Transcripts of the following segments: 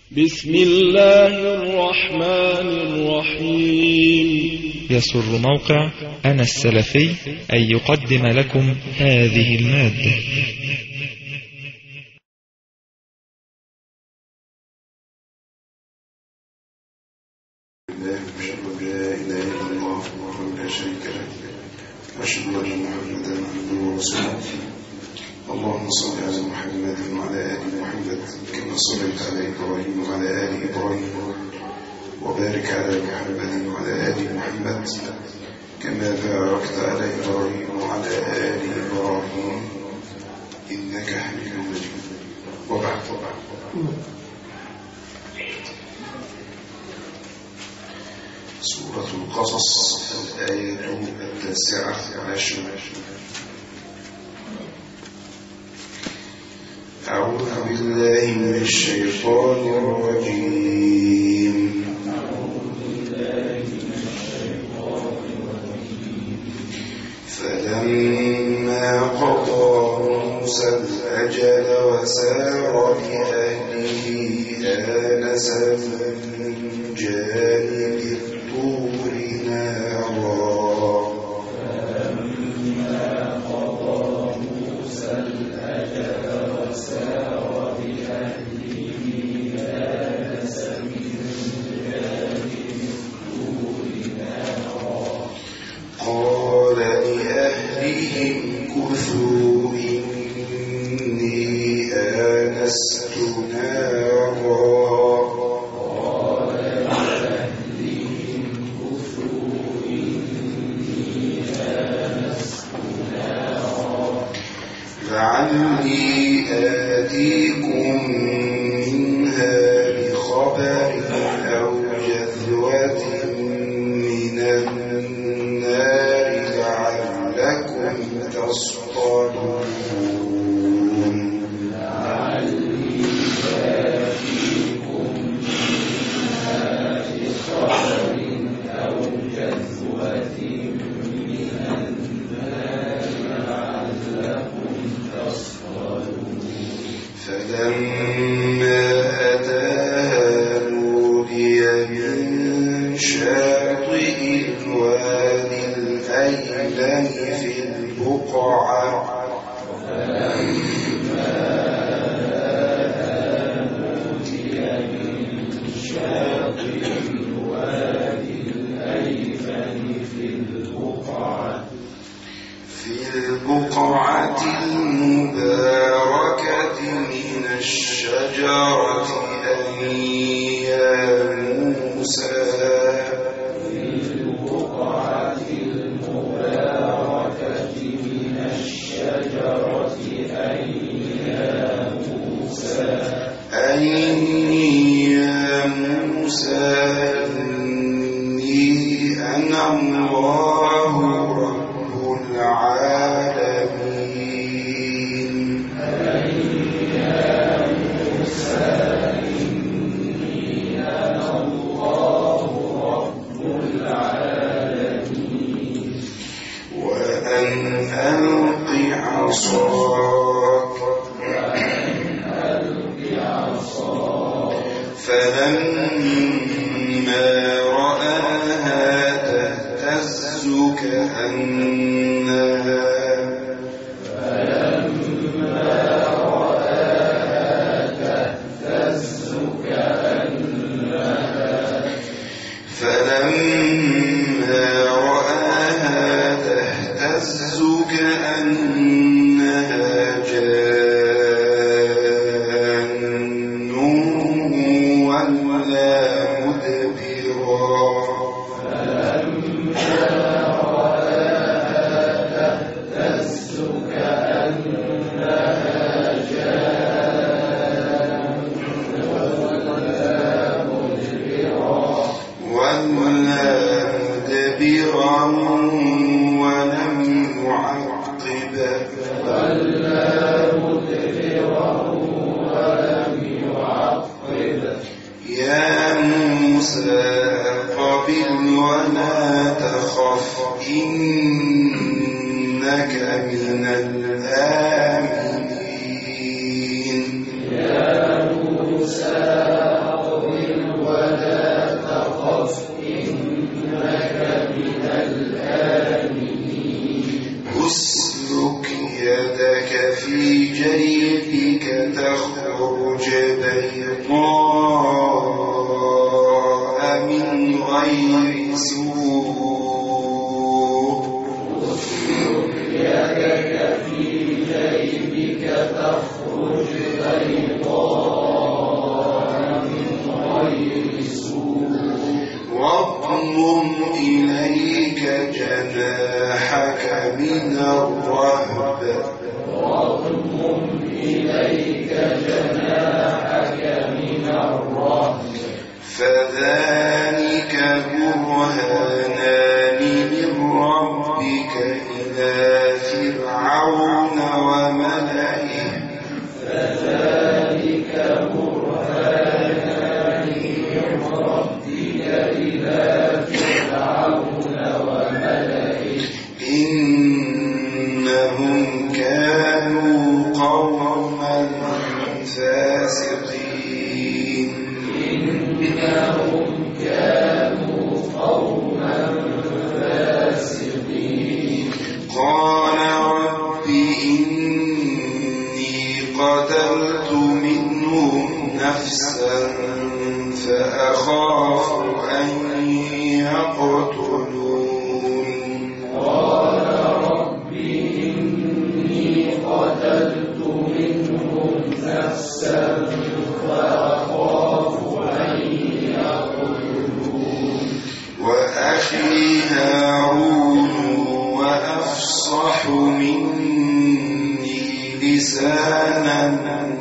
بسم الله الرحمن الرحيم يسر موقع أنا السلفي أن يقدم لكم هذه المادة الله أشهد أن لا إله إلا الله وحده لا شريك له وأشهد أن محمدا عبده ورسوله اللهم صل على محمد وعلى آل محمد كما صليت على إبراهيم وعلى آل إبراهيم وبارك على محمد وعلى آل محمد كما باركت على إبراهيم وعلى آل إبراهيم إنك حميد مجيد وبعد سورة القصص الآية التاسعة عشر أعوذ بالله من الشيطان الرجيم فلما قضى موسى الأجل وسار بأهله آنس من جانب الطور نارا قال لأهلهم كثوا إني آنست نارا لعلي آتيكم منها بخبر أو جذوة من النار لعلكم تصطلون فلما أتاها نودي من شاطئ الوادي الأيمن في البقعة في البقعة المباركة من الشجرة أن يا موسى أن يا موسى إني أنا الله رب العالمين وأن ألق عصاك فلما رآها تهتز كأنها فلما رآها تهتز كأنها جان ولا مدبرا ولا مدبرا ولم يعقب يا موسى قبل ولا تخف إنك من الآمنين يا موسى بيضاء من غير سوء واضمم إليك جناحك من الرهب فذلك برهانان من ربك إلى فرعون وملئه إنهم كانوا قوما فاسقين قال رب إني قتلت منهم نفسا فأخاف أن يقتلون وأخي هارون وأفصح مني لسانا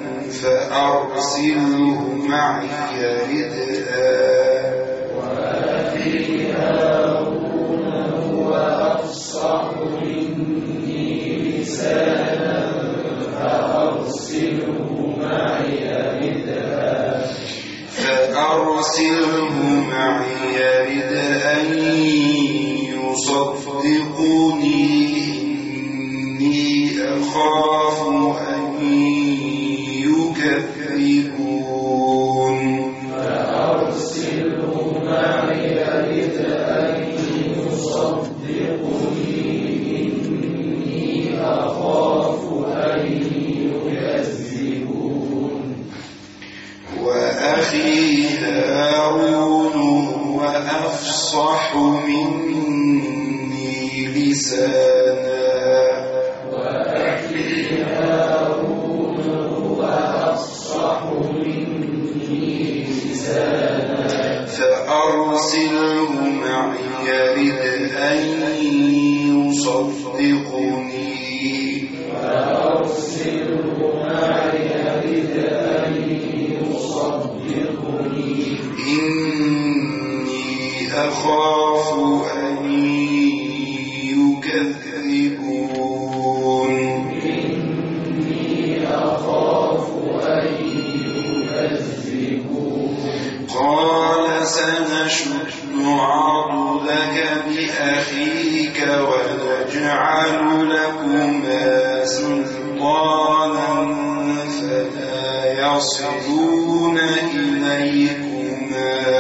فأرسله معي ردءا فأرسله معي ردءا يصدقني إني أخاف أن يكذبون وأخي هارون وأفصح مني لسانا فأرسله معي ردءا يصدقني إني أخاف أن يكذبون قال سنشد عضدك بأخيك ونجعل لكما سلطانا فلا يصلون إليكما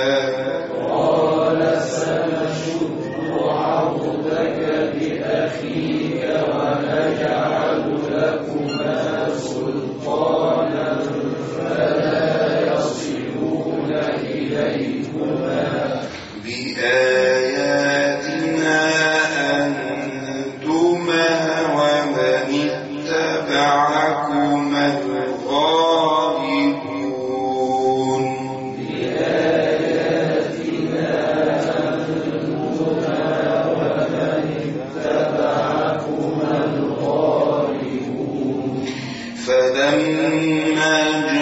بآياتنا أنتما ومن اتبعكما الغالبون فلما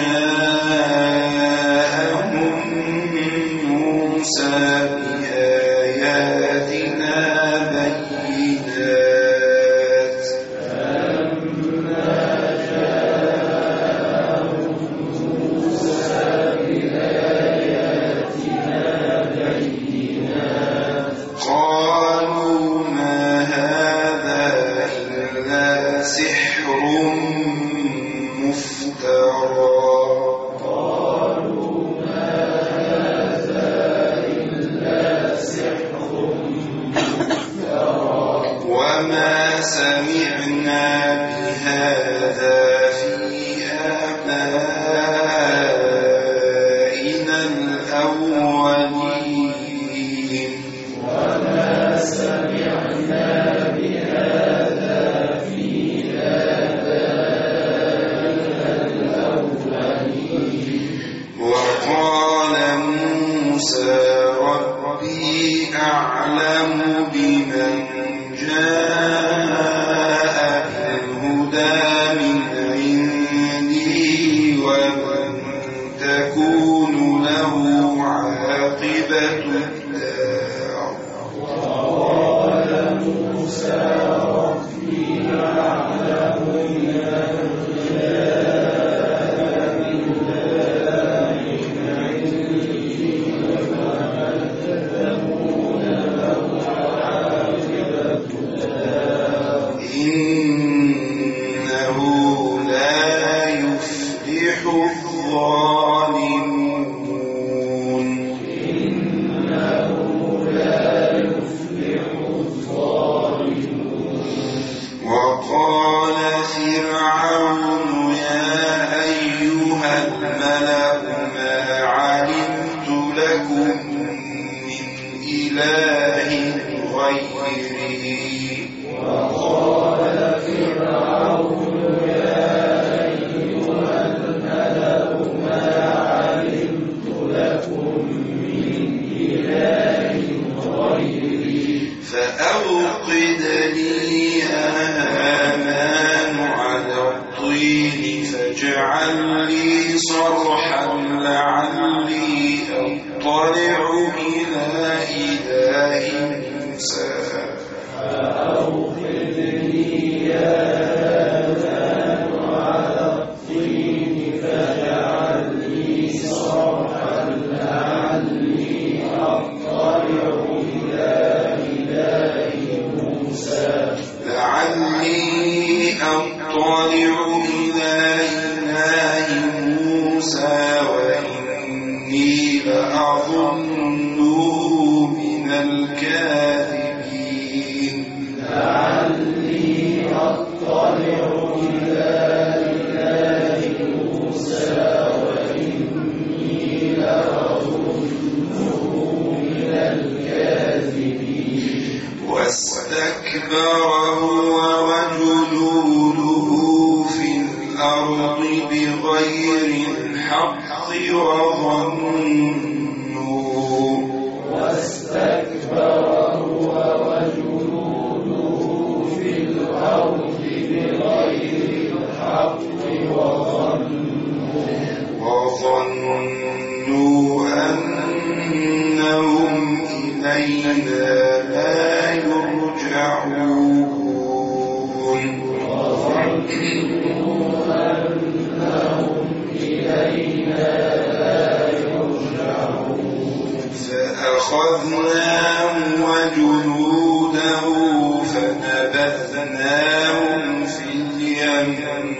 جاءهم موسى بآياتنا بينات قالوا ما هذا إلا سحر مفترى وما سمعنا بهذا في آبائنا وقال موسى ربي أعلم بمن جاء بالهدى من عندي ومن تكون له عاقبة الدار إنه لا يفلح الظالمون وقال فرعون يا أيها الملأ ما علمت لكم من إله غيري فأوقد لي يا هامان على الطين فاجعل لي صرحا لعلي أطلع إلى إله موسى لعلي أطلع إلى إله موسى وإني لأظنه من الكاذبين واستكبر هو وجنوده في الأرض بغير الحق وظنوا وظنوا أنهم إلينا لا يرجعون فأخذناه وجنوده فنبذناهم في اليم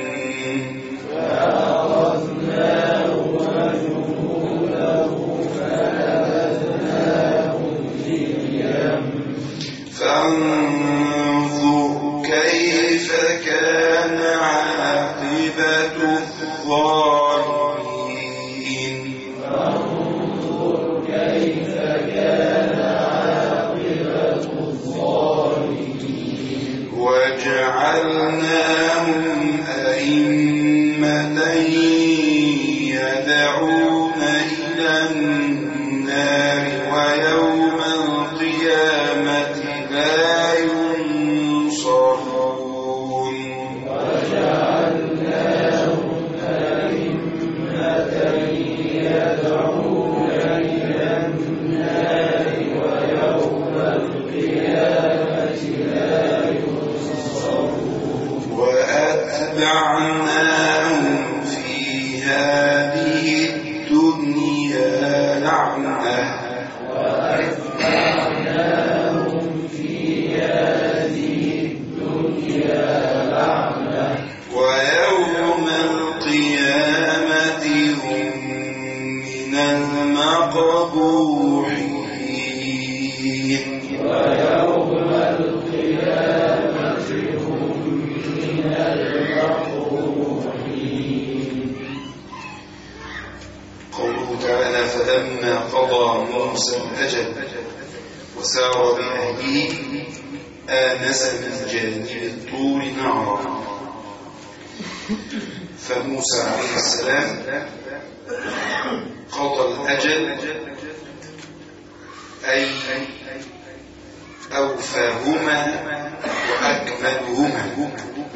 فانظر كيف كان عاقبة الظالمين وجعلناهم أئمة يدعون إلى النار ويوم القيامة لا ينصرون وأتبعناهم في هذه الدنيا لعنة ويوم القيامة هم من المقبوحين قوله تعالى فلما قضى موسى الأجل وسار بأهله آنس من جانب الطور نارا فموسى عليه السلام الأجل أي أوفاهما وأكملهما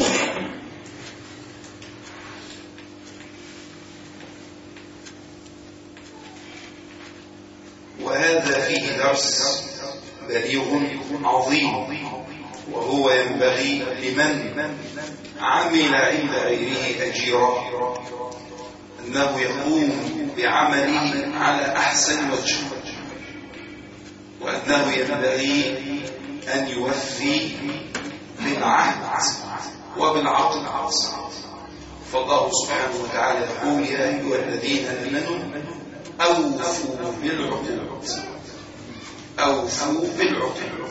وهذا فيه درس بليغ عظيم وهو ينبغي لمن عمل عند غيره أجيرا أنه يقوم بعمله على أحسن وجه وأنه ينبغي أن يوفي بالعهد وبالعقل فالله سبحانه وتعالى يقول يا أيها الذين آمنوا أوفوا بالعقود أوفوا بالعقود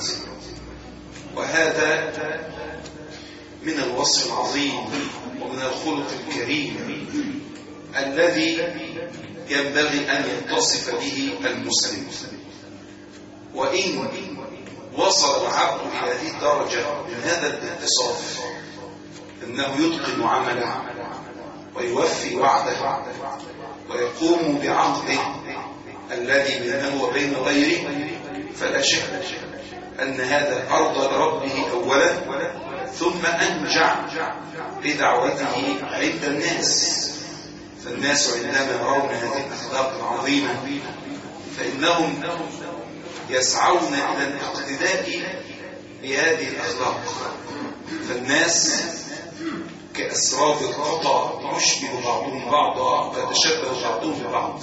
وهذا من الوصف العظيم ومن الخلق الكريم الذي ينبغي أن يتصف به المسلم وإن وصل العبد إلى هذه الدرجة من هذا الاتصاف أنه يتقن عمله ويوفي وعده ويقوم بعقده الذي بينه وبين غيره فلا شك أن هذا أرضى لربه أولا ثم أنجع لدعوته عند الناس فالناس عندما يرون هذه الأخلاق العظيمة فإنهم يسعون إلى الاقتداء بهذه الأخلاق فالناس كأسراب القطع يشبه بعضهم بعضا فتشبه بعضهم ببعض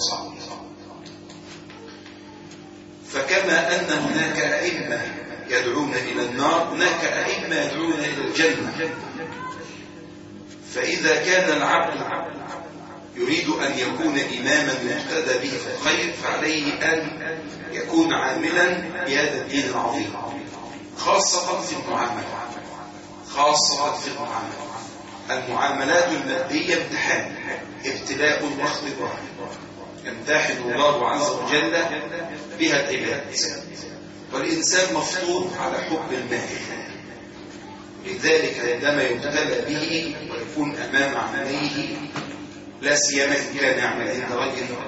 فكما أن هناك أئمة يدعون إلى النار هناك أئمة يدعون إلى الجنة فإذا كان العبد يريد أن يكون إماما مقتدى به في الخير فعليه أن يكون عاملا بهذا الدين العظيم خاصة في المعاملة خاصة في المعاملة المعاملات المادية امتحان ابتلاء واختبار يمتحن الله عز وجل بها العباد والإنسان مفطور على حب المال لذلك عندما يبتلى به ويكون أمام عمليه لا سيما إن كان يعمل عند غيره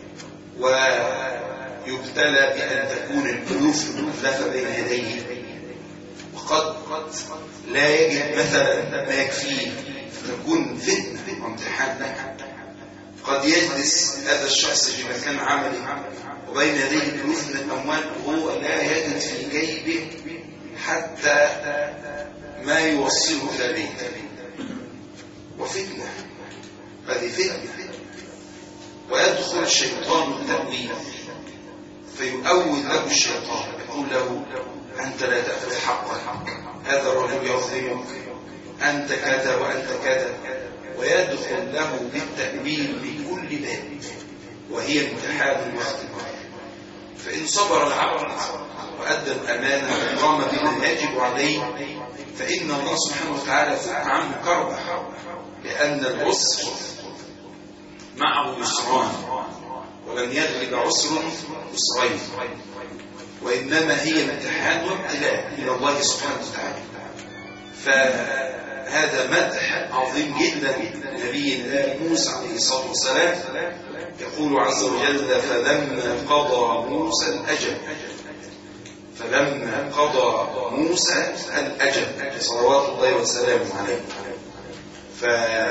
ويبتلى بأن تكون الألوف المؤلفة بين يديه وقد لا يجد مثلا ما يكفيه فتكون فتنة وامتحان له قد يجلس هذا الشخص في مكان عمله وبين يديه ألوف من الأموال وهو لا يجد في جيبه حتى ما يوصله إلى بيته وفتنة هذه فتنة ويدخل الشيطان التأويل فيؤول له الشيطان يقول له أنت لا تأخذ حقك هذا الرجل يظلمك أنت كذا وأنت كذا ويدخل له بالتأويل بكل باب وهي امتحان واختبار فإن صبر العبد وأدى الأمانة وقام بما يجب عليه فإن الله سبحانه وتعالى فك عنه كربه لأن العسر معه يسران ولن يغلب عسر يسرين وإنما هي امتحان وابتلاء من الله سبحانه وتعالى فهذا مدح عظيم جدا لنبينا موسى عليه الصلاة والسلام يقول عز وجل فلما قضى موسى الأجل فلما قضى موسى الأجل صلوات الله وسلامه عليه ف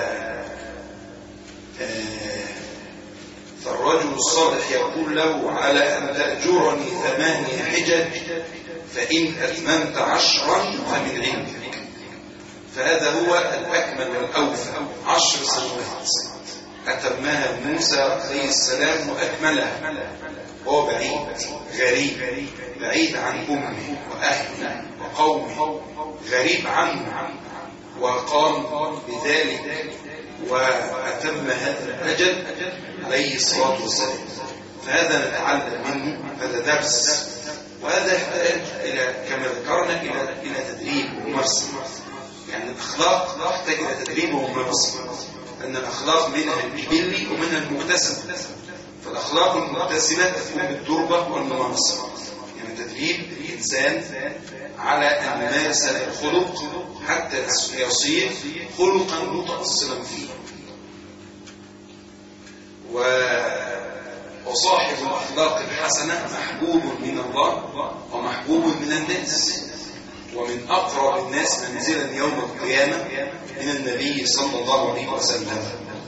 فالرجل الصالح يقول له على أن تأجرني ثمانية حجج فإن أتممت عشرا فمن عندك فهذا هو الأكمل والأوفى عشر سنوات أتمها موسى عليه السلام وأكملها وهو بعيد غريب بعيد عن أمه وأهله وقومه غريب عنه وقام بذلك وأتم هذا الأجل عليه الصلاة والسلام فهذا نتعلم منه هذا درس وهذا يحتاج إلى كما ذكرنا إلى إلى تدريب وممارسة يعني الأخلاق تحتاج إلى تدريب وممارسة أن الأخلاق منها الجبلي ومنها المكتسب فالأخلاق المكتسبة تكون بالتربة والممارسة يعني تدريب الإنسان على أن يمارس الخلق حتى يصير خلقا متأصلا فيه و... وصاحب الأخلاق الحسنة محبوب من الله ومحبوب من الناس ومن أقرب الناس منزلا يوم القيامة من النبي صلى الله عليه وسلم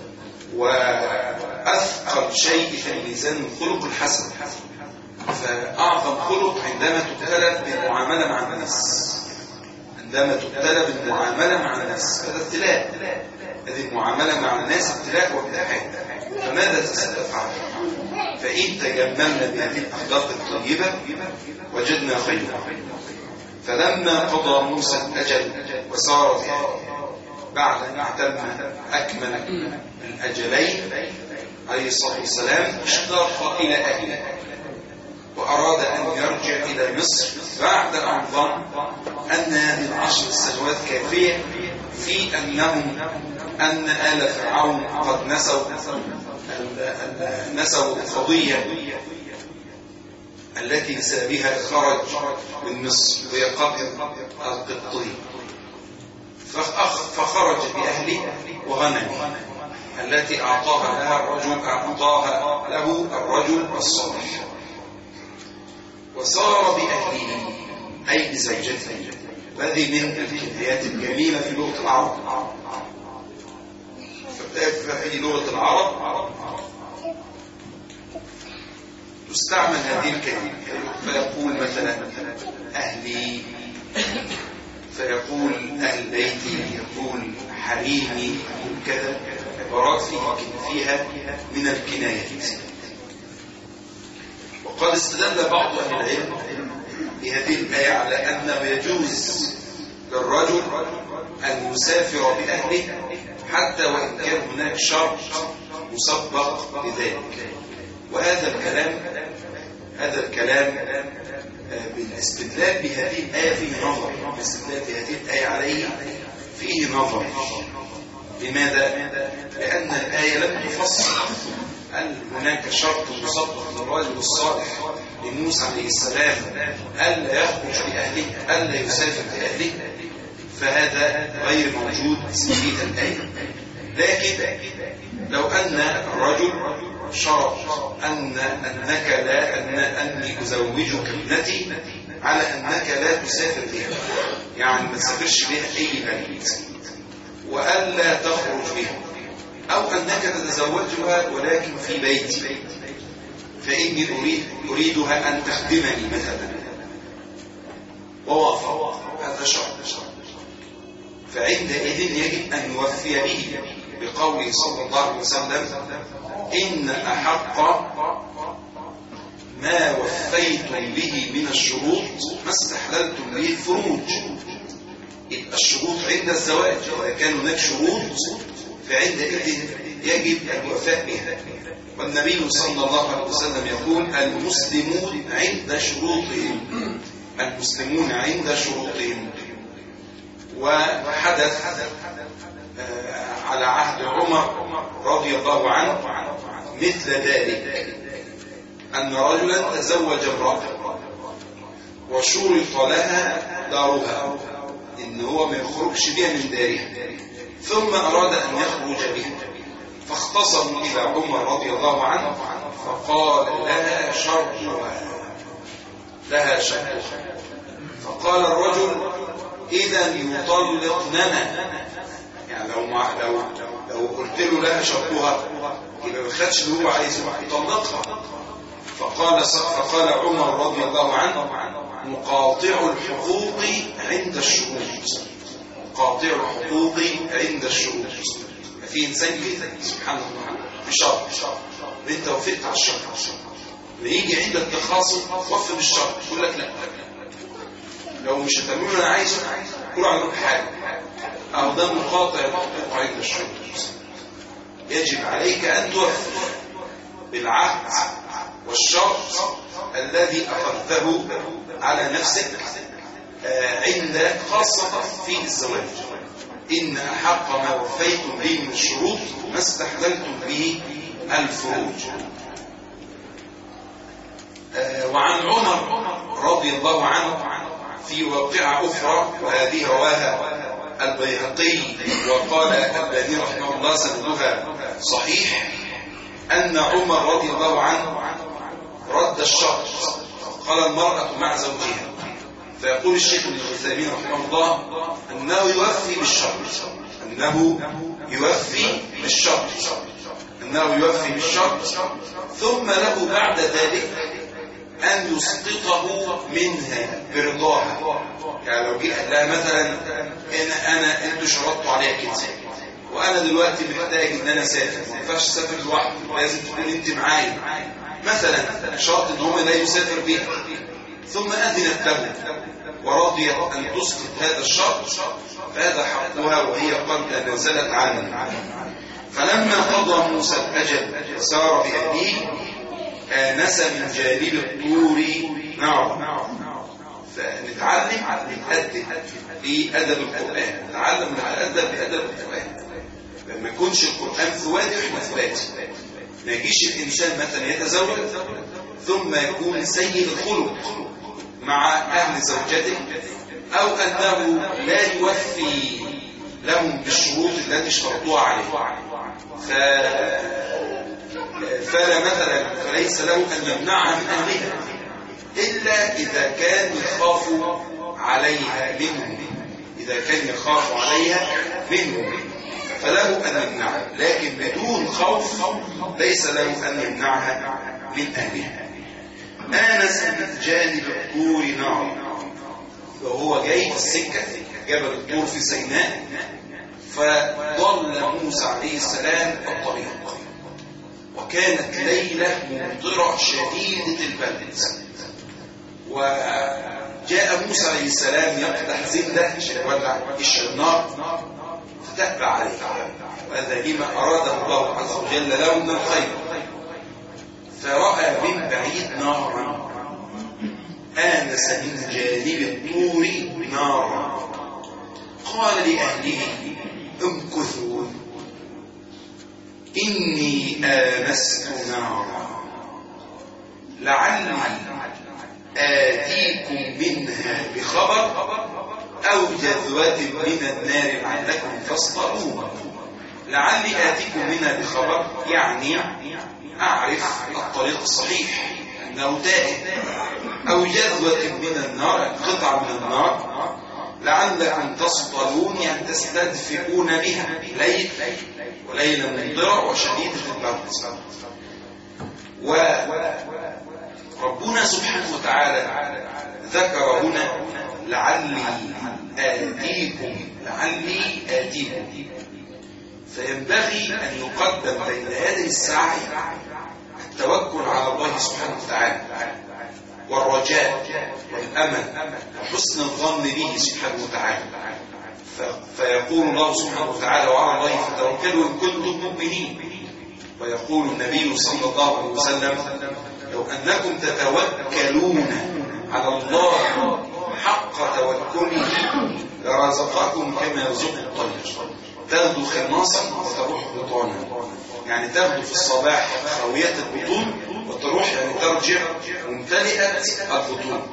وأثقل شيء في الميزان الخلق الحسن فأعظم خلق عندما تبتلى بالمعاملة مع الناس عندما تبتلى بالمعاملة مع الناس هذا ابتلاء هذه المعاملة مع الناس ابتلاء وامتحان فماذا تفعل فإن تجملنا بهذه الأخلاق الطيبة وجدنا خيرا فلما قضى موسى الأجل وسار بعد أن اعتم أكمل الأجلين عليه الصلاة والسلام اشتاق إلى أهله وأراد أن يرجع إلى مصر بعد أن ظن أن هذه العشر السنوات كافية في أنهم أن آل فرعون قد نسوا نسوا القضية التي بسببها خرج من مصر وهي قتل القبطي فخرج بأهله وغنمه التي أعطاها لها الرجل أعطاها له الرجل الصالح وصار بأهله أي بزوجته وهذه من الكنايات الجميلة في لغة العرب في لغة العرب تستعمل هذه الكلمة فيقول مثلا أهلي فيقول أهل بيتي يقول حريمي يقول كذا عبارات فيها من الكنايات وقد استدل بعض أهل العلم بهذه الآية على أنه يجوز للرجل أن يسافر بأهله حتى وإن كان هناك شرط مسبق لذلك وهذا الكلام هذا الكلام بالاستدلال بهذه الآية فيه نظر الاستدلال بهذه الآية عليه فيه نظر لماذا؟ لأن الآية لم تفصل هل هناك شرط مسبق للرجل الصالح لموسى عليه السلام ألا يخرج بأهله ألا يسافر بأهله فهذا غير موجود في الآية لكن لو أن الرجل شرط أن أنك لا أن أني أزوجك ابنتي على أنك لا تسافر بها يعني ما تسافرش بها أي بلد وألا تخرج بها أو أنك تتزوجها ولكن في بيتي فإني أريد أريدها أن تخدمني مثلا ووافق هذا شرط فعندئذ يجب أن يوفي به بقوله صلى الله عليه وسلم إن أحق ما وفيتم به من الشروط ما استحللتم به الفروج يبقى الشروط عند الزواج إذا كان هناك شروط فعندئذ يجب الوفاء بها والنبي صلى الله عليه وسلم يقول المسلمون عند شروطهم المسلمون عند شروطهم وحدث على عهد عمر رضي الله عنه مثل ذلك أن رجلا تزوج امرأة وشرط لها دارها إن هو ما يخرجش بها من دارها ثم أراد أن يخرج بها فاختصموا إلى عمر رضي الله عنه فقال لها شرطها لها شرط فقال الرجل إذا يطلقننا يعني لو مع لو لو قلت له لها شرطها يبقى ما خدش اللي هو عايزه يطلقها فقال فقال عمر رضي الله عنه مقاطع الحقوق عند الشروط قاطع الحقوق عند الشروط في انسان كده سبحان الله بشرط انت وافقت على الشرط ويجي عند التخاصم وفق بالشرط يقول لك لا لو مش هتعملوا اللي انا عايزه كل على روح حاجه اهو ده مقاطع الحقوق عند الشروط يجب عليك ان توفق بالعهد والشرط الذي اخذته على نفسك عند خاصة في الزواج إن أحق ما وفيتم به من الشروط ما استحللتم به الفروج وعن عمر رضي الله عنه في واقعة أخرى وهذه رواها البيهقي وقال الباني رحمه الله سندها صحيح أن عمر رضي الله عنه رد الشرط قال المرأة مع زوجها فيقول الشيخ ابن عثيمين رحمه الله أنه يوفي بالشرط أنه يوفي بالشرط أنه يوفي بالشرط ثم له بعد ذلك أن يسقطه منها برضاها يعني لو جه قال لها مثلا أنا أنا أنتوا شرطتوا عليا كده وأنا دلوقتي محتاج إن أنا أسافر ما ينفعش أسافر لوحدي لازم تكون أنت معايا مثلا شرط إن هو لا يسافر بها ثم أذنت له ورضيت أن تسقط هذا الشرط فهذا حقها وهي قد نزلت عنه فلما قضى موسى الأجل سار بأبيه آنس من جانب الطور نارا فنتعلم نتأدب في أدب القرآن نتعلم نتأدب بأدب القرآن لما يكونش القرآن في وادي واحنا في وادي ما يجيش الإنسان مثلا يتزوج ثم يكون سيء الخلق مع أهل زوجته أو أنه لا يوفي لهم بالشروط التي اشترطوها عليه ف... فلا مثلا فليس له أن يمنعها من أهلها إلا إذا كان يخاف عليها منهم إذا كان يخاف عليها منهم فله أن يمنعها لكن بدون خوف ليس له أن يمنعها من أهلها آنس من جانب الطور نار وهو جاي في السكة جبل الطور في سيناء فضل موسى عليه السلام الطريق وكانت ليلة ممطرة شديدة البرد وجاء موسى عليه السلام يقدح زبدة عشان يولع النار فتأبى عليه وهذا لما أراده الله عز وجل له من الخير فرأى من بعيد نارا آنس من جانب الطور نارا قال لأهله امكثوا إني آنست نارا لعلي آتيكم منها بخبر أو جذوة من النار لعلكم تصطلون لعلي آتيكم منها بخبر يعني أعرف الطريق الصحيح أنه تائه أو جذوة من النار قطعة من النار لعلكم تصطلون يعني تستدفئون بها ليل وليلة ممطرة وشديدة البرد وربنا سبحانه وتعالى ذكر هنا لعلي آتيكم لعلي آتيكم فينبغي أن يقدم بين يدي السعي التوكل على الله سبحانه وتعالى والرجاء والأمل وحسن الظن به سبحانه وتعالى فيقول الله سبحانه وتعالى وعلى الله فتوكلوا إن كنتم مؤمنين ويقول النبي صلى الله عليه وسلم لو أنكم تتوكلون على الله حق توكله لرزقكم كما يرزق الطير تغدو خماصا وتروح بطانا يعني تغدو في الصباح خوية البطون وتروح يعني ترجع ممتلئة البطون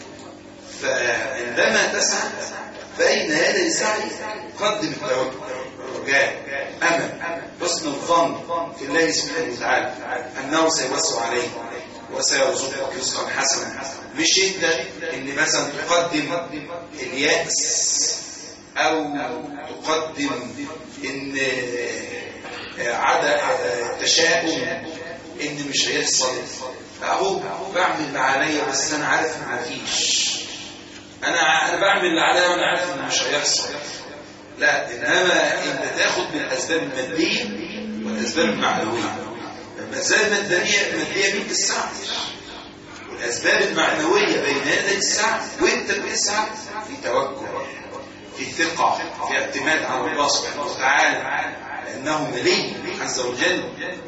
فعندما تسعى فأين يدي السعي قدم التوكل رجاء أمل حسن الظن في الله سبحانه وتعالى أنه سيوسع عليه وسيرزقك رزقا حسنا مش انت ان مثلا تقدم اليأس او تقدم ان عدا تشاؤم ان مش هيحصل اهو بعمل اللي عليا بس انا عارف ان مفيش انا انا بعمل اللي عليا وانا عارف ان مش هيحصل لا انما انت تاخد من الاسباب الماديه والاسباب المعنويه الاسباب الماديه الماديه بيك السعي والاسباب المعنويه بين يدي السعي وانت بتسعى في توكل في ثقه في اعتماد على الله سبحانه وتعالى لانه ملي عز وجل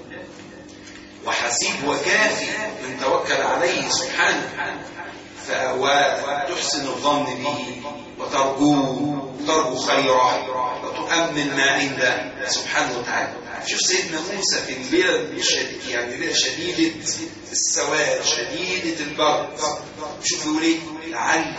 وحسيب وكافي من توكل عليه سبحانه وتحسن الظن به وترجوه وترجو خيره وتؤمن ما عنده سبحانه وتعالى شوف سيدنا موسى في الليلة الشديد يعني ليلة شديدة السواد شديدة البرد شوف يقول ايه لعلي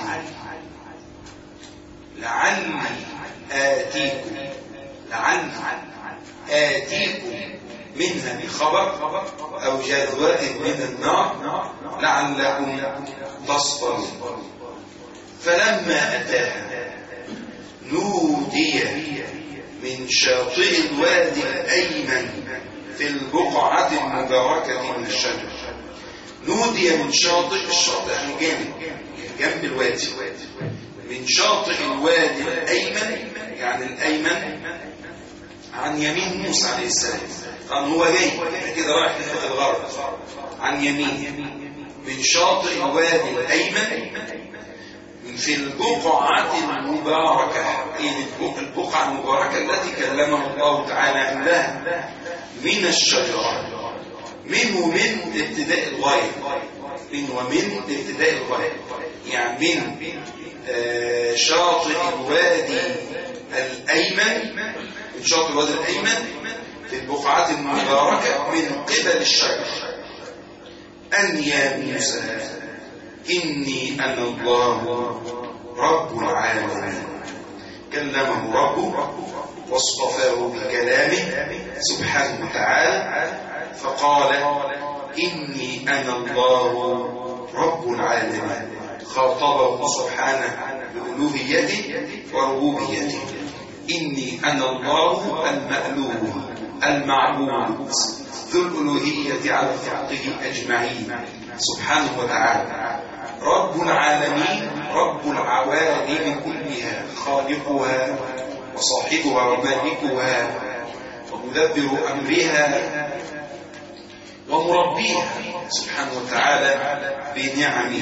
لعلي آتيكم لعلي آتيكم منها بخبر أو جذوة من النار لعلكم تصطلون فلما أتاها نودي من شاطئ الوادي الأيمن في البقعة المباركة من الشجر نودي من شاطئ الشاطئ يعني جانب جنب الوادي من شاطئ الوادي الأيمن يعني الأيمن عن يمين موسى عليه السلام طبعا هو جاي كده رايح ناحية الغرب عن يمين من شاطئ الوادي الأيمن في البقعة المباركة أي البقعة المباركة التي كلمه الله تعالى عندها من الشجرة من ومن ابتداء الغاية من ومن ابتداء الغاية يعني من آه شاطئ الوادي الأيمن من شاطئ الوادي الأيمن في البقعة المباركة من قبل الشجر أن يا موسى إني أنا الله رب العالمين كلمه ربه واصطفاه بكلامه سبحانه وتعالى فقال إني أنا الله رب العالمين خاطبه سبحانه بألوهيته وربوبيته إني أنا الله المألوه المعبود ذو الألوهية على خلقه أجمعين سبحانه وتعالى رب العالمين رب العوالم كلها خالقها وصاحبها ومالكها ومدبر أمرها ومربيها سبحانه وتعالى بنعمه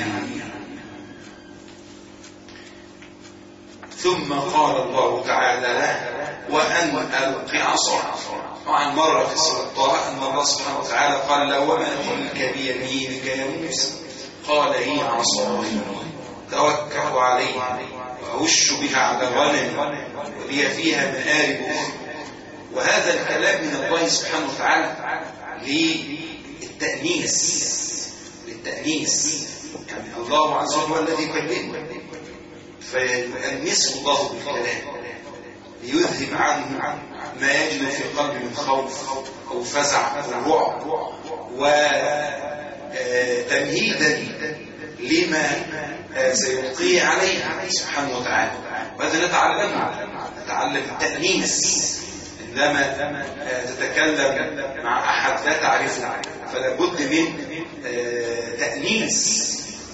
ثم قال الله تعالى له وأن ألق عصاك طبعا مرة في سورة طه أن الله سبحانه وتعالى قال له وما تلك بيمينك يا موسى قال هي عصاي توكل عليها وأهش بها على غنم ولي فيها مآرب أخرى وهذا الكلام من الله سبحانه وتعالى للتأنيس للتأنيس يعني الله عز وجل هو الذي يكلمه فيؤنسه الله بالكلام ليذهب عنه ما يجد في قلبه من خوف أو فزع أو رعب وتمهيدا لما سيلقيه عليه سبحانه وتعالى وهذا نتعلمه نتعلم التأنيس عندما تتكلم مع أحد لا تعرفه فلا بد من تأنيس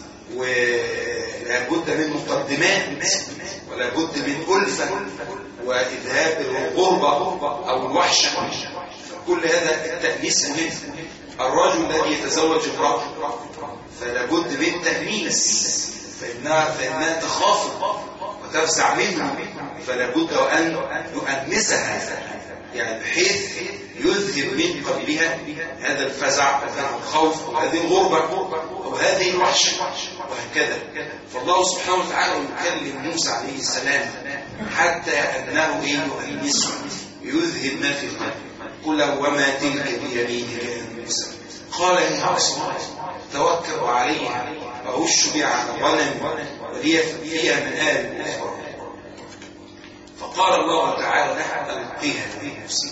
ولا بد من مقدمات ولا بد من ألفة وإذهاب الغربة أو الوحشة كل هذا التأنيس مهم الرجل الذي يتزوج امرأة فلا بد من تأنيس فإنها, فإنها تخاف وتفزع منه فلا بد أن يؤنسها يعني بحيث يذهب من قبلها هذا الفزع وهذا الخوف وهذه الغربة وهذه الوحشة وهكذا فالله سبحانه وتعالى يكلم موسى عليه السلام حتى أنه يؤنسه يذهب ما في القلب قل له وما تلك بيمينك يا موسى قال هي عصاي توكل عليها وأهش بها على غنم ولي فيها من آل أخرى فقال الله تعالى لها ألقيها في نفسي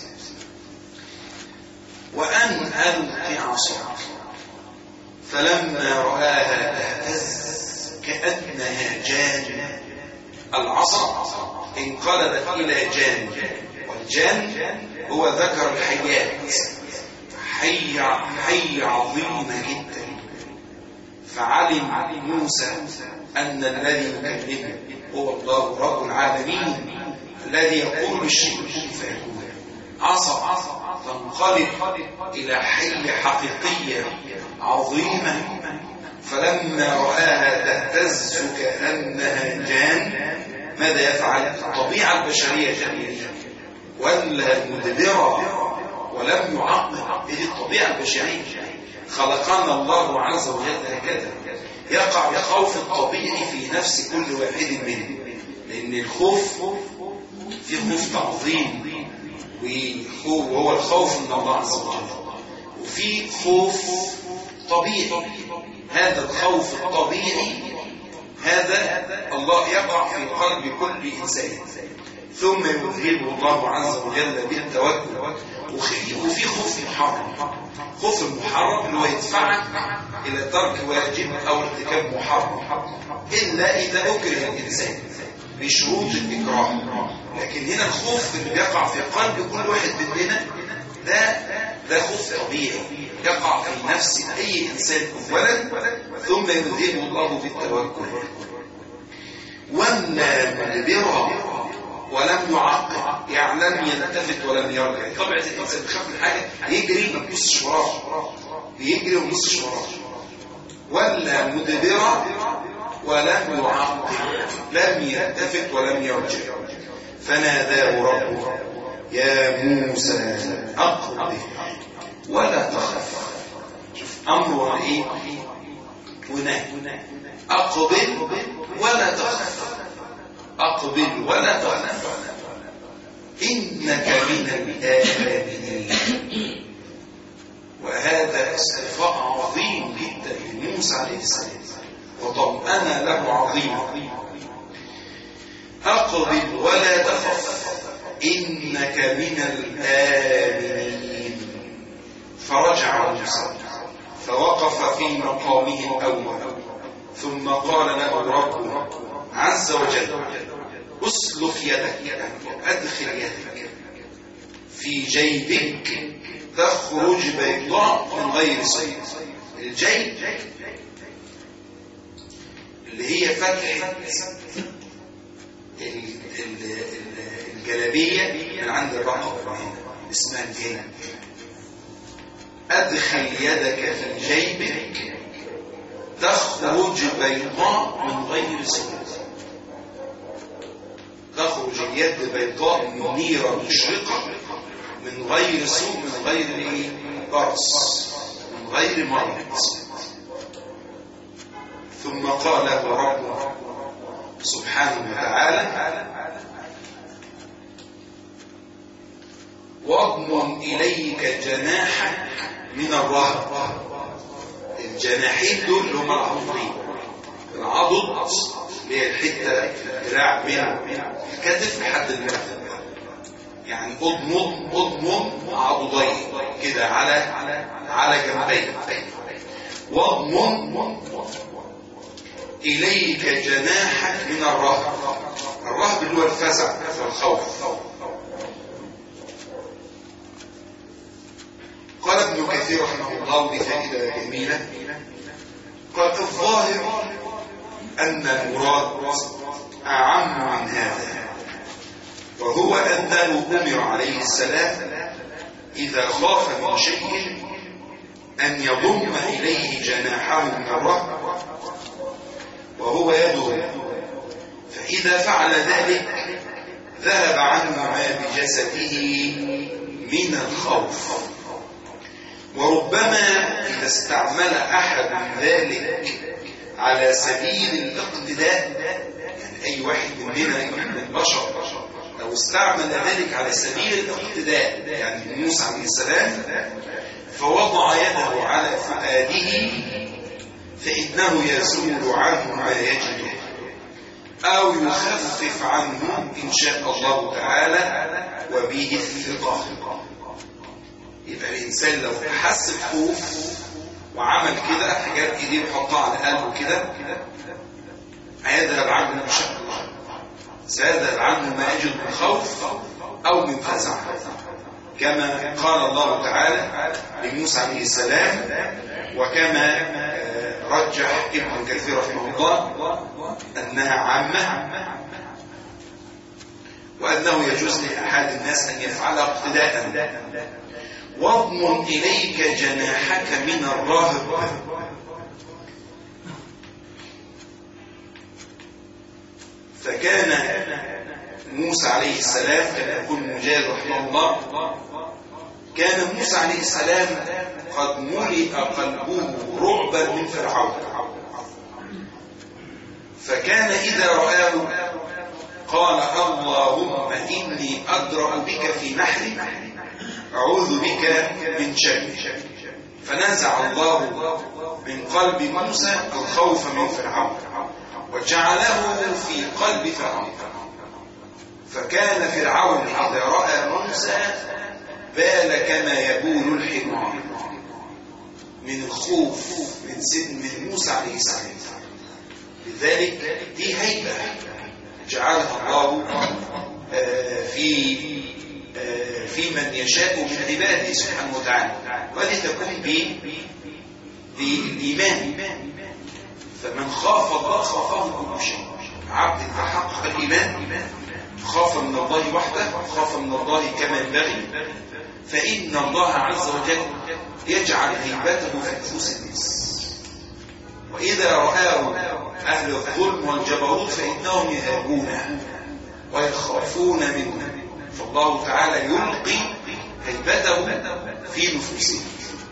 وأن ألق عصاك فلما رآها تهتز كأنها جان العصا انقلبت إلى جان والجان هو ذكر الحيات حي حي عظيمة جدا فعلم موسى أن الذي يكلمه هو الله رب العالمين الذي يقول الشيء كن فيكون عصا تنقلب إلى حي حقيقية عظيمة فلما رآها تهتز كأنها جان ماذا يفعل الطبيعة البشرية جميلة ولا مدبرة ولم يعقب هذه الطبيعة البشرية خلقنا الله عز وجل هكذا يقع الخوف الطبيعي في نفس كل واحد منهم لأن الخوف في خوف تعظيم وهو الخوف من الله عز وجل وفي خوف طبيعي هذا الخوف الطبيعي هذا الله يقع في قلب كل إنسان ثم يذهبه الله عز وجل بالتوكل وفي وفي خوف محرم خوف المحرم اللي هو يدفعك الى ترك واجب او ارتكاب محرم الا اذا اكره الانسان بشروط الاكراه لكن هنا الخوف اللي بيقع في قلب كل واحد مننا ده ده خوف طبيعي يقع في نفس اي انسان اولا ثم يذهبه الله بالتوكل ولا مدبرا ولم يعقب يعني لم يلتفت ولم يرجع طبعا الانسان بيخاف من حاجه يجري ما يبصش وراه بيجري وما يبصش وراه ولا مدبرا ولم يعقب لم يلتفت ولم يرجع فناداه ربه يا موسى اقبل ولا تخف شوف امر ايه ونهي اقبل ولا تخف أقبل ولا تخف إنك من الآمنين وهذا استفاء عظيم جدا لموسى عليه السلام وطمأن له عظيم أقبل ولا تخف إنك من الآمنين فرجع موسى فوقف في مقامه الأول ثم قال له ربه عز وجل اسلك يدك ادخل يدك في جيبك تخرج بيضاء من غير صيد الجيب اللي هي فتحة الجلابية من عند الرقبة اسمها الجيب ادخل يدك في جيبك تخرج بيضاء من غير سوء تخرج اليد بيضاء منيرة مشرقة من غير سوء من غير ايه برص من غير مرض ثم قال له ربه سبحانه وتعالى واضمن إليك جناحك من الرهب الجناحين دول اللي هم العضدين العضد اللي هي الحته الدراع بين الكتف لحد المرفق يعني اضمن اضمن عضدين كده على على جنبين واضمن اليك جناحك من الرهب الرهب اللي هو الفزع والخوف قال ابن كثير رحمه الله بفائدة جميلة قال الظاهر أن المراد أعم من هذا وهو أنه أمر عليه السلام إذا خاف من شيء أن يضم إليه جناحه من الرهب وهو يده فإذا فعل ذلك ذهب عنه ما بجسده من الخوف وربما إذا استعمل أحد ذلك على سبيل الاقتداء يعني أي واحد مننا من البشر لو استعمل ذلك على سبيل الاقتداء يعني موسى عليه السلام فوضع يده على فؤاده فإنه يزول عنه ما يجد أو يخفف عنه إن شاء الله تعالى وبه الثقة يبقى الإنسان لو حس بخوف وعمل كده حاجات ايديه وحطها على قلبه كده هيذهب عنه ان شاء الله سيذهب عنه ما يجد من خوف او من فزع كما قال الله تعالى لموسى عليه السلام وكما رجح ابن كثير رحمه الله انها عامه وانه يجوز لاحد الناس ان يفعلها اقتداء واضمن إليك جناحك من الرهب فكان موسى عليه السلام كان يقول مجاهد رحمه الله كان موسى عليه السلام قد ملئ قلبه رعبا من فرعون فكان إذا رآه قال اللهم إني أدرأ بك في نحري أعوذ بك من شر فنزع الله من قلب موسى الخوف من فرعون وجعله في قلب فرعون فكان فرعون إذا رأى موسى بال كما يبول الحمار من الخوف من سن من موسى عليه السلام لذلك دي هيبة جعلها الله في في من يشاء من عباده سبحانه وتعالى ولتكون بالإيمان فمن خاف الله خافه كل شيء عبد تحقق الإيمان خاف من الله وحده خاف من الله كما ينبغي فإن الله عز وجل يجعل هيبته في نفوس الناس وإذا رآه أهل الظلم والجبروت فإنهم يهابونه ويخافون منه فالله تعالى يلقي هيبته في نفوسهم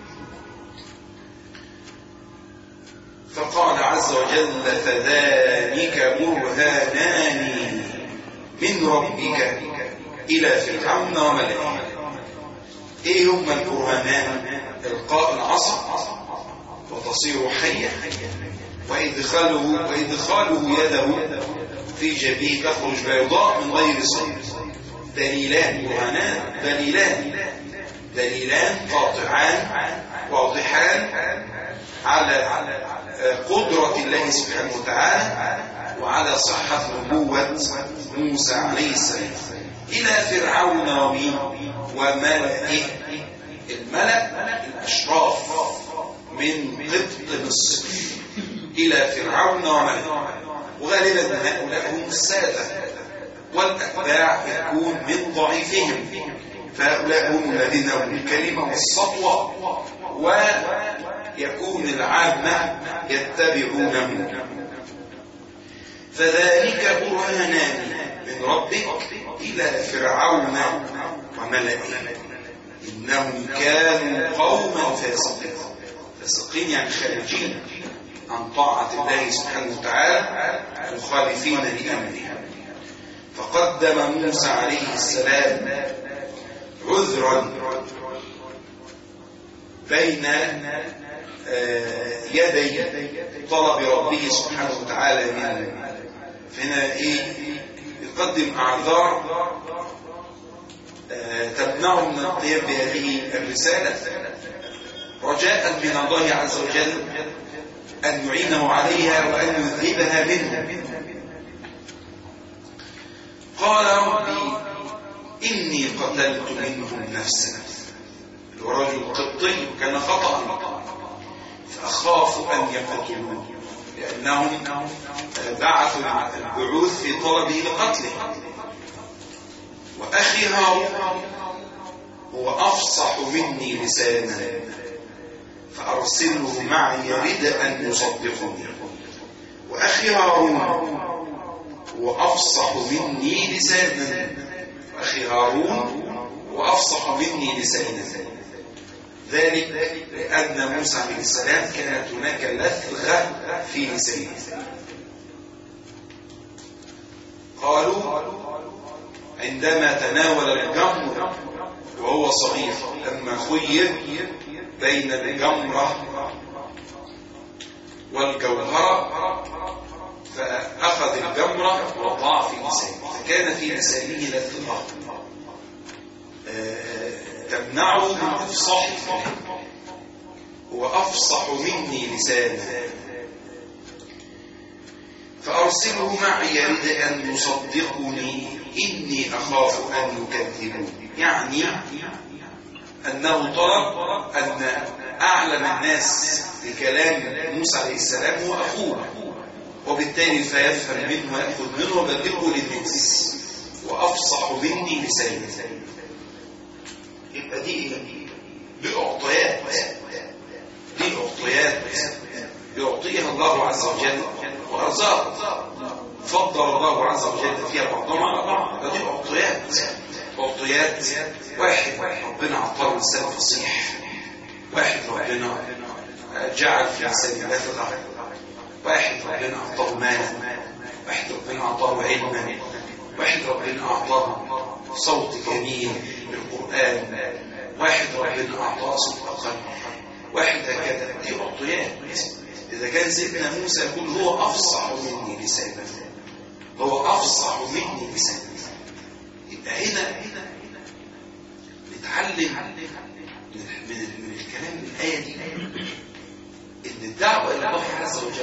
فقال عز وجل فذلك برهانان من ربك إلى فرعون وملئه إيه هما البرهانان إلقاء العصا وتصير حية وإدخاله, وإدخاله يده في جبيه تخرج بيضاء من غير صيد دليلان برهانان دليلان دليلان قاطعان واضحان على قدرة الله سبحانه وتعالى وعلى صحة نبوة موسى عليه السلام إلى فرعون ومين وملئه الملأ الأشراف من قبط مصر إلى فرعون وملئه وغالبا هؤلاء هم السادة والأتباع يكون من ضعيفهم فهؤلاء هم الذين لهم الكلمة والسطوة ويكون العامة يتبعونه فذلك برهانان من ربك إلى فرعون وملئه إنهم كانوا قوما فاسقين فاسقين يعني خارجين عن طاعة الله سبحانه وتعالى مخالفين لأمره فقدم موسى عليه السلام عذرا بين يدي طلب ربه سبحانه وتعالى منه فهنا ايه يقدم اعذار تمنعه من القيام بهذه الرسالة رجاء من الله عز وجل أن يعينه عليها وأن يذهبها منه قال ربي إني قتلت منهم نفسا ورجل قبطي كان خطأ فأخاف أن يقتلوه لأنهم بعثوا البعوث في طلبه لقتله وأخي هارون هو أفصح مني لسانا فأرسله معي يريد أن يصدقني وأخي هارون هو أفصح مني لسانا وأخي هارون هو أفصح مني لسانا ذلك لأن موسى عليه السلام كانت هناك لثغة في لسانه قالوا عندما تناول الجمر وهو صغير لما خير بين الجمرة والجوهرة فأخذ الجمرة وضع في لسانه فكان في لسانه لثغة تمنعه من أفصح هو أفصح مني لسانا فأرسله معي يريد أن يصدقني إني أخاف أن يكذبون يعني أنه طلب أن أعلم الناس بكلام موسى عليه السلام هو أخوه وبالتالي فيفهم منه ويأخذ منه وبدله للناس وأفصح مني لساني يبقى دي دي أعطيات دي أعطيات يعطيها الله عز وجل وأرزاق فضل الله عز وجل فيها بعضهم على بعض دي أعطيات أعطيات واحد ربنا أعطاه لسان فصيح واحد ربنا جعل في لسان لثغة واحد ربنا أعطاه مالا واحد ربنا أعطاه علما واحد ربنا أعطاه صوت جميل بالقرآن واحد ربنا أعطاه صدقا واحد هكذا دي أعطيات إذا كان سيدنا موسى يقول هو أفصح مني لسانا هو أفصح مني لسانا يبقى هنا نتعلم من, من, من الكلام من الآية دي إن الدعوة إلى الله عز وجل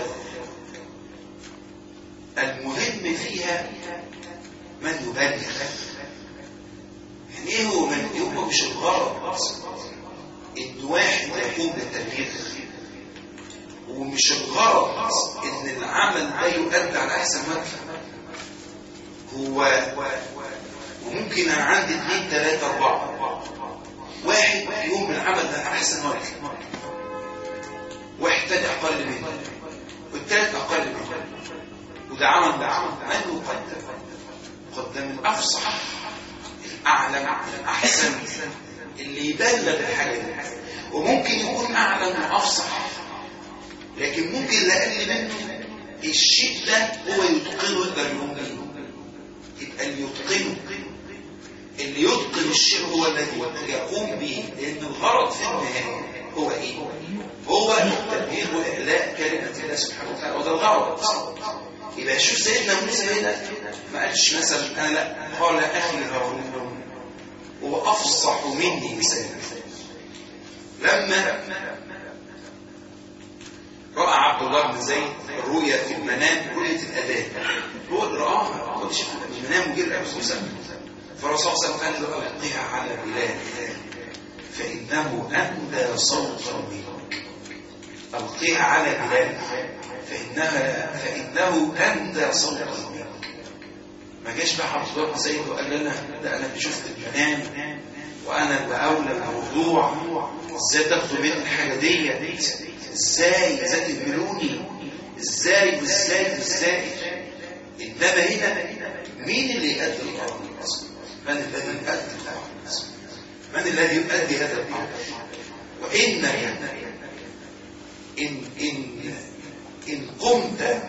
المهم فيها من يبلغ يعني ايه هو من هو مش الغرض ان واحد يقوم بالتبليغ ومش الغرض ان العمل ده يؤدى على احسن وجه هو وممكن انا عندي اثنين ثلاثة اربعة واحد يقوم بالعمل ده على احسن وجه واحد تاني اقل منه والثالث اقل منه وده عمل ده عمل من يقدم قدم الافصح الاعلم الاحسن اللي يبلغ الحاجه دي وممكن يكون اعلم وافصح لكن ممكن لاقل منه الشيء ده هو يتقنه يقدر يقوم بيه يبقى اللي يتقنه اللي يتقن الشيء هو الذي يقوم به لان الغرض في النهايه هو ايه هو تبليغ واعلاء كلمه الله سبحانه وتعالى وده الغرض يبقى شوف سيدنا موسى هنا ما قالش مثلا انا لا قال اخي هارون هو افصح مني لسانا لما راى عبد الله بن زيد الرؤيا في المنام رؤيه الاذان هو اللي راها هو اللي شافها في المنام وجه النبي صلى الله عليه وسلم فالرسول صلى الله عليه وسلم قال له القها على بلال فانه اندى صوتا منك القها على بلال فإنها فإنه أندى صوتا منك ما جاش بقى عبد الله بن زيد وقال لنا ده أنا شفت المنام وأنا اللي أولى بالموضوع إزاي تاخدوا مني الحاجة دي إزاي إزاي تهملوني إزاي وإزاي وإزاي إنما هنا مين اللي يؤدي الأمر من الذي يؤدي الأمر من الذي يؤدي هذا الأمر وإن إن إن إن قمت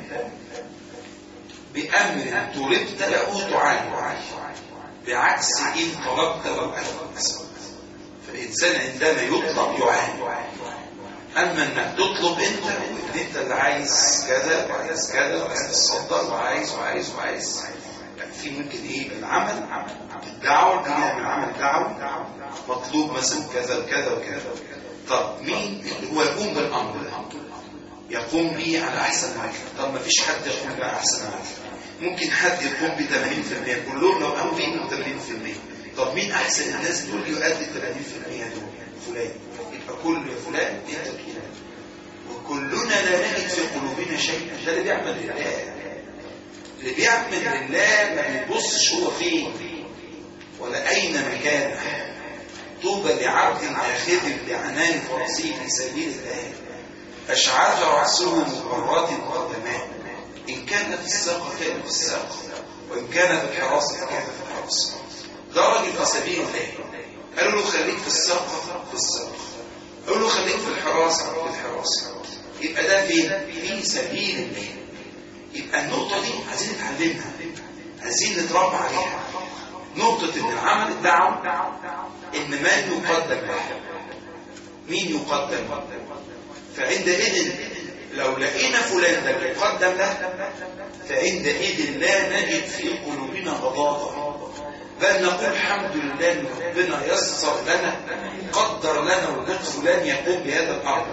بأمر طلبت له تعاني بعكس إن طلبت لو ألبت فالإنسان عندما يطلب يعاني أما أنك تطلب أنت وإن أنت اللي عايز كذا وعايز كذا وعايز تصدر وعايز وعايز وعايز في ممكن إيه بالعمل الدعوة تيجي من عمل دعوة مطلوب مثلا كذا وكذا وكذا طب مين اللي هو يقوم بالأمر ده يقوم به على احسن وجه طب ما فيش حد يقوم به على احسن وجه ممكن حد يقوم ب 80% كلهم لو قاموا به 80% طب مين احسن الناس دول يؤدي 80% دول فلان يبقى كل فلان انت فلان وكلنا لا نجد في قلوبنا شيء ده اللي بيعمل لله اللي بيعمل لله ما بيبصش هو فين ولا اين مكانه طوبى لعبد اخذ بعنان فرسه في سبيل الله أشعاث رأسه مقرات قدمان إن كان في الساق كان في الساق وإن كان في الحراسة كان في الحراسة درجة سبيل الله قالوا له خليك في الساق في الساق قالوا له خليك في الحراسة في الحراسة يبقى ده فين؟ في سبيل الله يبقى النقطة دي عايزين نتعلمها عايزين نتربى عليها نقطة إن العمل الدعوة إن من يقدم له مين يقدم فعندئذ لو لقينا فلان ده يقدم له فعندئذ لا نجد في قلوبنا غضاضة بل نقول الحمد لله ان ربنا يسر لنا قدر لنا وجود فلان يقوم بهذا الامر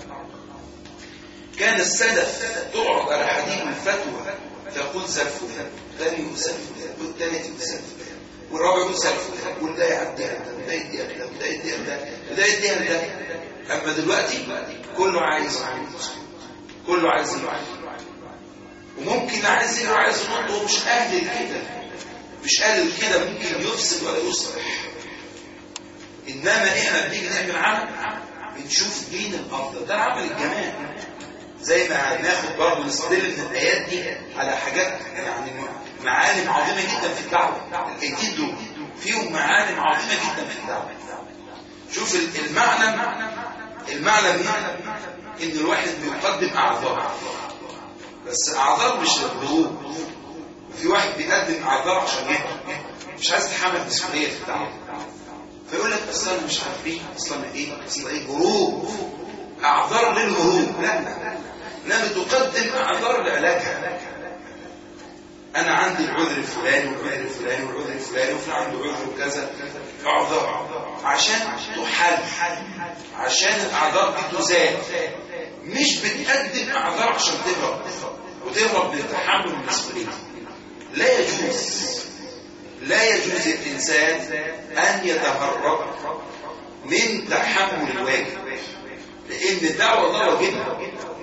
كان السلف تعرض على حديث الفتوى فيقول سلف فلان الثاني يسلف فلان والثالث يسلف فلان والرابع يقول سلف فلان وده يعديها ده يديها ده وده يديها ده وده يديها ده اما دلوقتي كله عايز كله عايز يعمل وممكن عايز يعمل عايز ينط وهو مش اهل كده مش اهل كده ممكن يفسد ولا يصلح انما احنا بنيجي نعمل عمل بنشوف مين الافضل ده العمل الجماعي زي ما هناخد برضه نستدل من الايات دي على حاجات يعني معالم عظيمه جدا في الدعوه الايتين دول فيهم معالم عظيمه جدا في الدعوه شوف المعلم المعلم ان الواحد بيقدم اعذار بس اعذار مش للظروف وفي واحد بيقدم اعذار عشان يهدى مش عايز يتحمل مسؤوليه في الدعوه فيقول لك اصل انا مش عارف ايه اصل انا ايه اصل ايه هروب اعذار للهروب لا لا لا بتقدم اعذار لعلاجها انا عندي العذر الفلاني والعذر الفلاني والعذر الفلاني وفلان عنده عذر وكذا اعذر عشان تحل عشان الاعذار دي تزال مش بتقدم اعذار عشان تهرب وتهرب من تحمل المسؤوليه لا يجوز لا يجوز الانسان ان يتهرب من تحمل الواجب لان الدعوه الله واجبها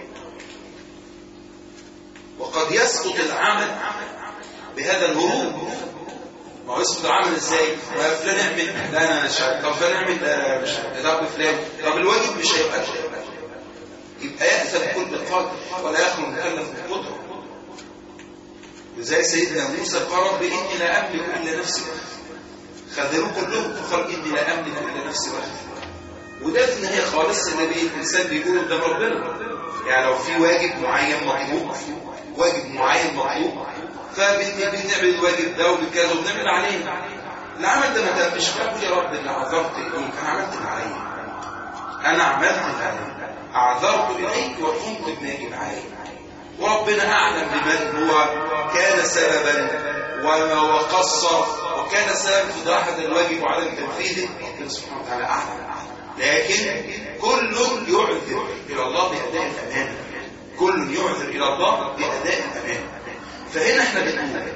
وقد يسقط العمل بهذا الهروب ما هو يسقط العمل ازاي؟ ما فلان يعمل لا انا مش عارف. طب فلان يعمل لا مش عارف. طب فلان طب الواجب مش هيبقى كده. يبقى يأثم كل قادر ولا يخلو مكلف بقدره وزي سيدنا موسى قال رب اني لا املك الا نفسي خذلوه كلهم فقال اني لا املك الا نفسي وحدي وده في النهايه خالص اللي بي الانسان بيقوله قدام ربنا يعني لو في واجب معين مطلوب واجب معين مطلوب فبنعمل الواجب ده وبكذا وبنعمل عليه العمل ده ما تمش فاقول يا رب اللي عذرت اليك انا عملت اللي عليا انا عملت اللي عليا اعذرت اليك وقمت بما يجب علي وربنا اعلم بمن هو كان سببا وما وقصر وكان سبب في ضاحة الواجب وعدم تنفيذه ربنا سبحانه وتعالى اعلم لكن كل يعذر الى الله باداء الامانه كل يعذر الى الله باداء الامانه فهنا احنا بنقول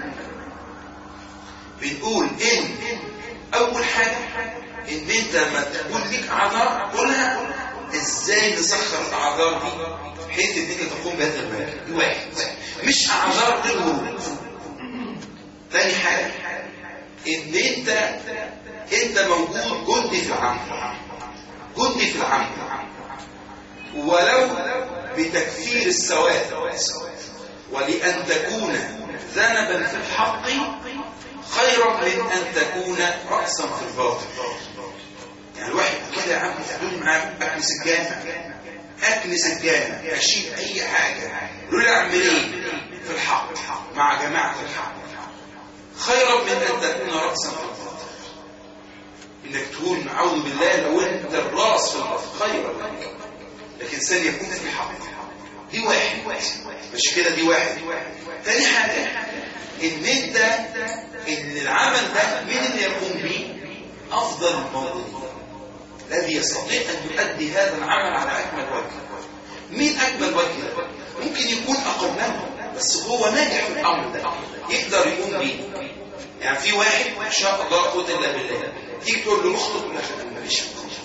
بنقول ان اول حاجه ان انت لما تقول لك اعذار قولها ازاي نسخر الاعذار دي بحيث ان انت تقوم بهذا الواجب دي واحد مش اعذار للهروب ثاني حاجه ان انت انت موجود جندي في العمل جندي في العمل ولو بتكفير السواد ولأن تكون ذنبا في الحق خيرا من أن تكون رأسا في الباطل يعني الواحد كده يا عم تقول معاك أكنس الجامع أكنس الجامع أشيل أي حاجة يقول لي أعمل إيه في الحق مع جماعة الحق خيرا من أن تكون رأسا في الباطل إنك تقول أعوذ بالله لو أنت الراس في الباطل خيرا لك لكن ثاني يكون في الحق دي واحد مش كده دي واحد تاني حاجة ان انت ان العمل ده مين اللي يقوم به افضل الموجودين الذي يستطيع ان يؤدي هذا العمل على اكمل وجه مين اكمل وجه ده ممكن يكون اقلهم بس هو ناجح في الامر ده يقدر يقوم به يعني في واحد ما شاء الله لا قوه الا بالله تيجي تقول له اخطب لا ماليش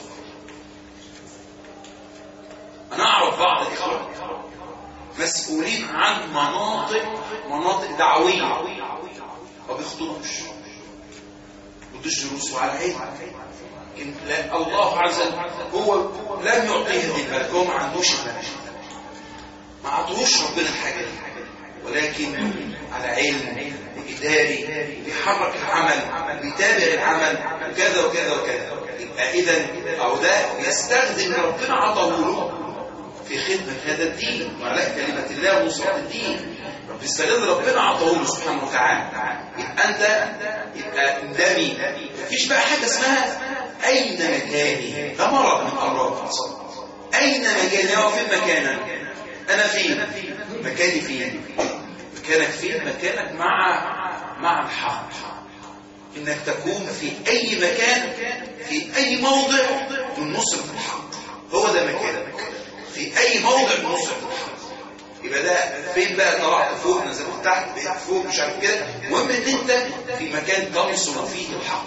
انا اعرف بعض الاخوان مسؤولين عن مناطق مناطق دعويه ما بيخطبوش بدوش دروس وعلى علم لا الله عز وجل هو لم يعطيه هذه الملكه هو ما عندوش الملكه ما عطوش ربنا الحاجه دي ولكن على علم إداري بيحرك العمل بيتابع العمل كذا وكذا وكذا يبقى إذا أو ده يستخدم ربنا عطاه له في خدمة هذا الدين وعلاء كلمة الله ونصرة الدين رب استغل ربنا عطاه له سبحانه وتعالى يبقى أنت يبقى اندمي مفيش بقى حاجة اسمها أين مكاني ده مرض من أمراض أين مكاني هو فين مكانك أنا فين مكاني فين مكانك فين مكانك مع مع الحق انك تكون في اي مكان في اي موضع من نصرة الحق هو ده مكانك في اي موضع من نصرة الحق يبقى ده فين بقى طلعت فوق نزلت تحت بقيت فوق مش عارف كده المهم ان انت في مكان تنصر فيه الحق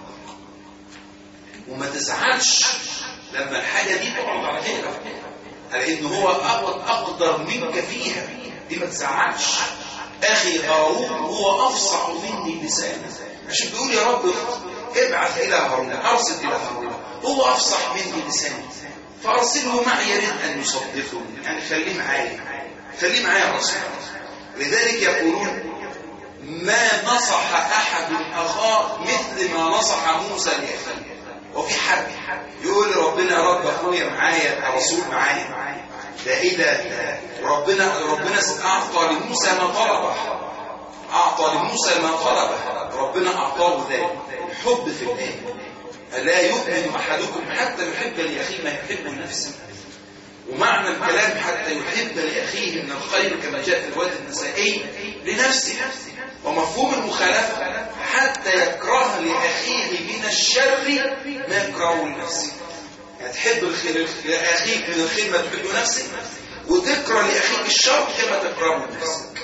وما تزعلش لما الحاجه دي تقعد على غيرك على ان هو اقدر منك فيها دي ما تزعلش اخي هارون هو افصح مني لسانا عشان بيقول يا رب ابعث الى هارون ارسل الى هارون هو افصح مني لسانا فارسله معي يريد ان يصدقني يعني خليه معايا خليه معايا يا رسول لذلك يقولون ما نصح احد اخاه مثل ما نصح موسى لاخيه وفي حد يقول ربنا يا رب اخويا معايا الرسول معايا ده ايه ده ربنا ربنا اعطى لموسى ما طلبه اعطى لموسى ما طلبه ربنا اعطاه ذلك الحب في الله لا يؤمن احدكم حتى يحب لاخيه ما يحب لنفسه ومعنى الكلام حتى يحب لاخيه من الخير كما جاء في الرواية النسائي لنفسه ومفهوم المخالفة حتى يكره لأخيه من الشر ما يكرهه لنفسه يعني تحب الخير لأخيك من الخير ما تحبه نفسك وتكره لأخيك الشر كما تكرهه لنفسك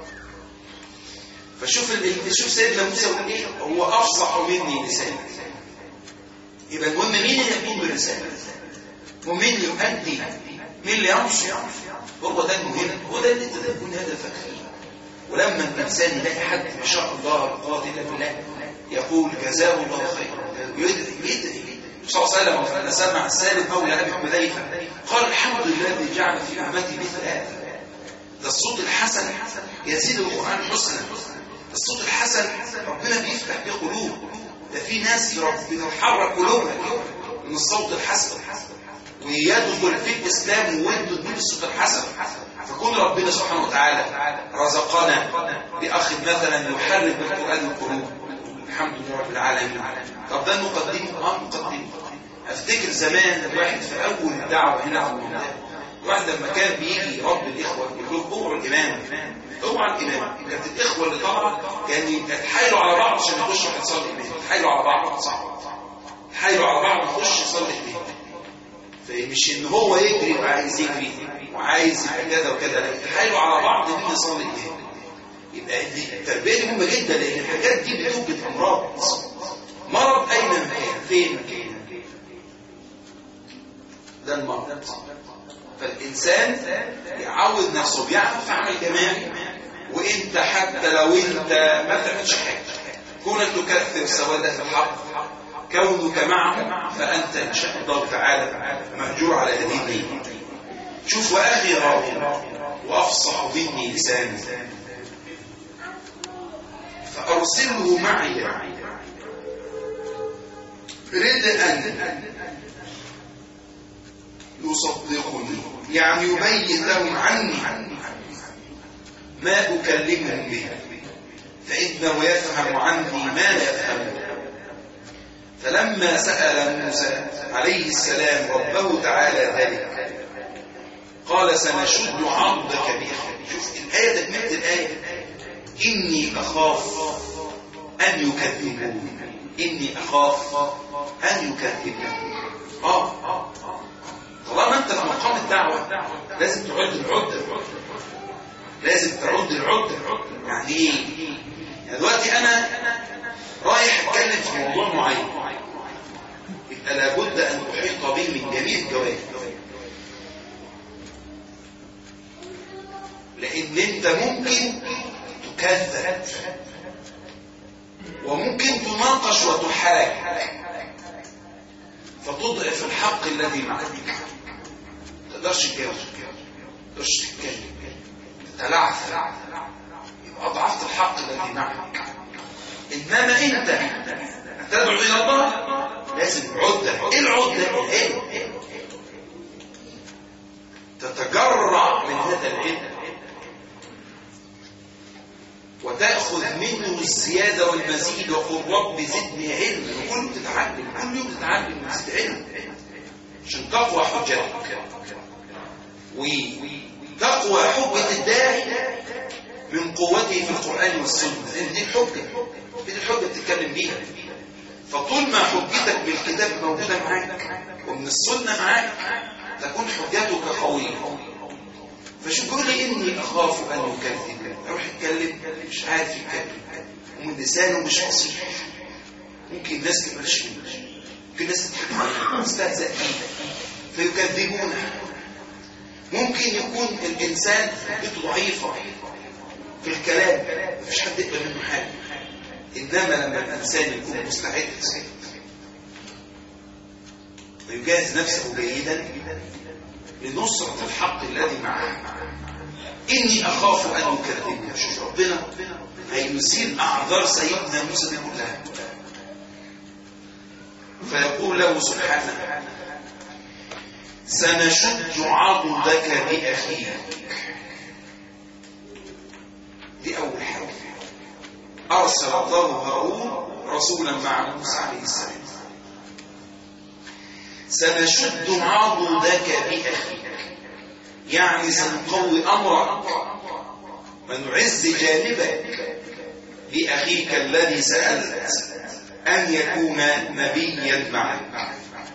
فشوف ال- شوف سيدنا موسى يقول ايه هو افصح مني لسانا يبقى المهم مين اللي يقوم برسالة ومين اللي يؤدي مين اللي ينصر هو ده المهم هو ده اللي انت تكون هدفك فيه ولما الانسان يلاقي حد ما شاء الله لا قوه الا بالله يقول جزاه الله خيرا يدعي يدعي صلى الله عليه وسلم لما سمع سالم مولى ابي حذيفه قال الحمد لله الذي جعل في امتي مثل هذا ده الصوت الحسن يزيد القرآن حسنا الصوت الحسن ربنا بيفتح بيه قلوب ده في ناس رب بتتحرك قلوبها من الصوت الحسن ويدخل في الإسلام ويدخل به الصوت الحسن فكون ربنا سبحانه وتعالى رزقنا بأخ مثلا يحرك بالقرآن القلوب الحمد لله رب العالمين طب ده نقدمه اه نقدمه افتكر زمان الواحد في اول الدعوه هنا في المنطقه الواحد لما كان بيجي يربي الاخوه يقول لهم اوعوا الامام اوعوا الامام كانت الاخوه اللي طالعه كان يتحايلوا على بعض عشان يخشوا يصلي الامام يتحايلوا على بعض صح يتحايلوا على بعض يخش يصلي الامام فمش ان هو يجري وعايز يجري وعايز يبقى كذا وكذا لا يتحايلوا على بعض مين يصلي الامام يبقى دي التربيه دي مهمه جدا لان الحاجات دي بتوجد امراض مرض اين مكان فين مكان ده المرض فالإنسان يعود نفسه بيعرف عمل جماعي وانت حتى لو انت ما تعملش حاجة كونك تكثر سواد في الحق كونك معه فأنت إن شاء الله تعالى مهجور على هديه شوف وأخي راضي وأفصح مني لساني فأرسله معي ردءا يصدقني يعني يبين لهم عني ما أكلمهم به فإنه يفهم عني ما لا يفهمون فلما سأل موسى عليه السلام ربه تعالى ذلك قال سنشد عضدك بأخي شوف الآية تكملة الآية إني أخاف أن يكذبون إني أخاف أن يكذبون آه طالما أنت في مقام الدعوة لازم تعد العدة لازم تعد العدة يعني إيه؟ يعني دلوقتي أنا رايح أتكلم في موضوع معين يبقى لابد أن أحيط به من جميع الجوانب لأن أنت ممكن تكذب وممكن تناقش وتحاج فتضعف الحق الذي معك ما تقدرش تجاوب ما تقدرش تتكلم تتلعث يبقى اضعفت الحق الذي معك انما انت تدعو الى الله لازم عده ايه العده العلم تتجرع من هذا العلم وتأخذ منه الزيادة والمزيد وقل رب زدني علم كل يوم تتعلم كل يوم تتعلم وتزيد علم عشان تقوى حجتك وتقوى حجة الداعي من قوته في القرآن والسنة لأن دي الحجة دي الحجة بتتكلم بيها فطول ما حجتك بالكتاب موجودة معاك ومن السنة معاك تكون حجتك قوية فشو بيقول لي إني أخاف أن يكذب أروح يتكلم مش عارف يتكلم ومن لسانه مش فصيح ممكن الناس تبقاش ممكن الناس تضحك عليه تستهزأ بيه فيكذبونه ممكن يكون الإنسان حجته ضعيفة في الكلام مفيش حد يقبل منه حاجة إنما لما الإنسان يكون مستعد ويجهز نفسه جيدا لنصرة الحق الذي معه إني أخاف أن يكذبني شوف ربنا هيزيل أعذار سيدنا موسى دي كلها فيقول له سبحانه سنشد عضدك بأخيك دي أول حاجة أرسل الله هارون رسولا مع موسى عليه السلام سنشد عضدك بأخيك يعني سنقوي أمرك ونعز جانبك لأخيك الذي سألت أن يكون نبيا معك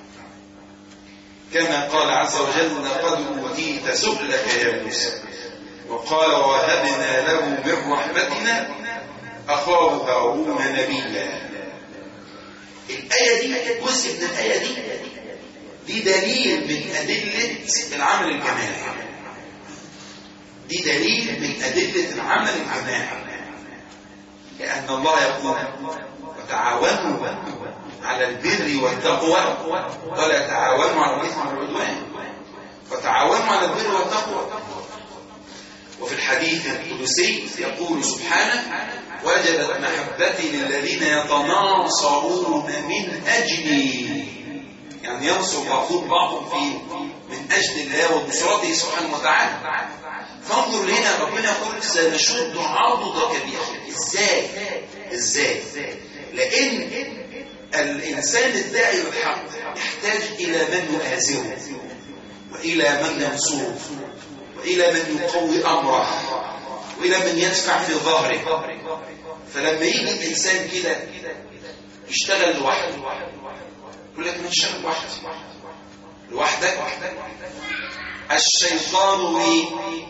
كما قال عز وجل لقد أوتيت سؤلك يا موسى وقال وهبنا له من رحمتنا أخاه هارون نبيا الآية دي جزء من الآية دي دي دليل من أدلة العمل الجماعي دي دليل من أدلة العمل الجماعي لأن الله يقول وتعاونوا على البر والتقوى ولا تعاونوا على الإثم والعدوان فتعاونوا على البر والتقوى وفي الحديث القدسي يقول سبحانه وجدت محبتي للذين يتناصرون من أجلي يعني ينصر بعضهم بعضهم في من أجل الله ونصرته سبحانه وتعالى فانظر هنا ربنا يقول سنشد عضدك بأخيك ازاي ازاي لأن الإنسان الداعي للحق يحتاج إلى من يؤازره وإلى من ينصره وإلى من يقوي أمره وإلى من يدفع في ظهره فلما يجي الإنسان كده يشتغل لوحده يقول لك أنا اشتغل لوحدي لوحدك الشيطان ايه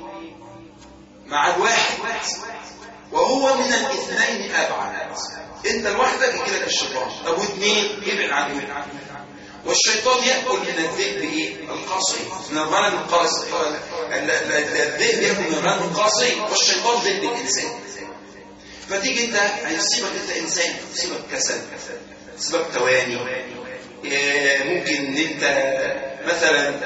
مع الواحد وهو من الاثنين ابعد انت لوحدك يجي لك الشيطان طب واثنين يبعد عنه والشيطان ياكل من الذئب ايه القاصي من الغنم القاصي الذئب ياكل من الغنم القاصي والشيطان ضد الانسان فتيجي انت هيصيبك انت انسان يصيبك كسل يصيبك تواني ممكن ان انت مثلا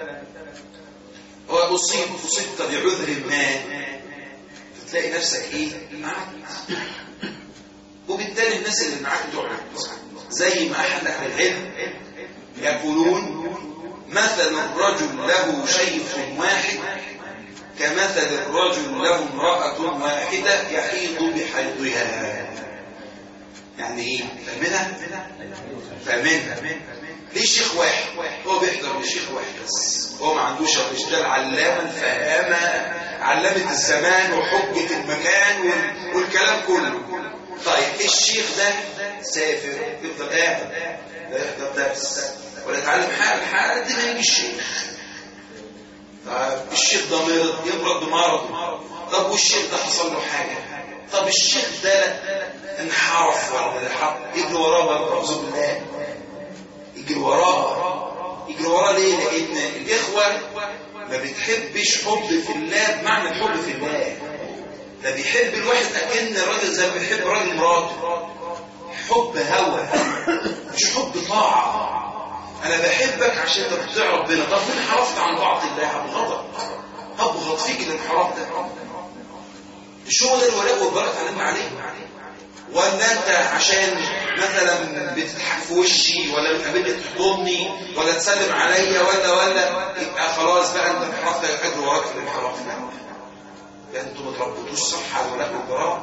اصيب اصبت بعذر ما فتلاقي نفسك ايه قعدت وبالتالي الناس اللي معاك تقعد زي ما احد اهل العلم يقولون مثل الرجل له شيخ واحد كمثل الرجل له امرأة واحدة يحيض بحيضها يعني ايه فاهمينها فاهمينها ليه شيخ واحد هو بيحضر لشيخ واحد بس هو ما عندوش اشتغل علامة الفهامة علامة الزمان وحجة المكان وال... والكلام كله طيب الشيخ ده سافر يفضل قاعد لا يحضر درس ولا يتعلم حاجة لحد ما يجي الشيخ طيب الشيخ ده مرض يمرض بمرض طب والشيخ ده حصل له حاجة طب الشيخ ده انحرف ولا انحرف يجري وراه والعياذ بالله يجري وراه يجري وراه ليه لان الاخوه ما بتحبش حب في الله بمعنى الحب في الله ده بيحب الواحد اكن الراجل زي ما بيحب راجل مراته حب هوى مش حب طاعه انا بحبك عشان انت بتطيع ربنا طب مين حرفت عن طاعه الله هبغضك هبغض فيك الانحراف ده مش هو ده الولاء والبراء اتعلمنا عليه ولا انت عشان مثلا بتضحك في وشي ولا بتقابلني تحضني ولا تسلم عليا ولا ولا يبقى خلاص بقى انت انحرفت اجري وراك في الانحراف لا انتوا ما تربطوش صح على الولاء والبراء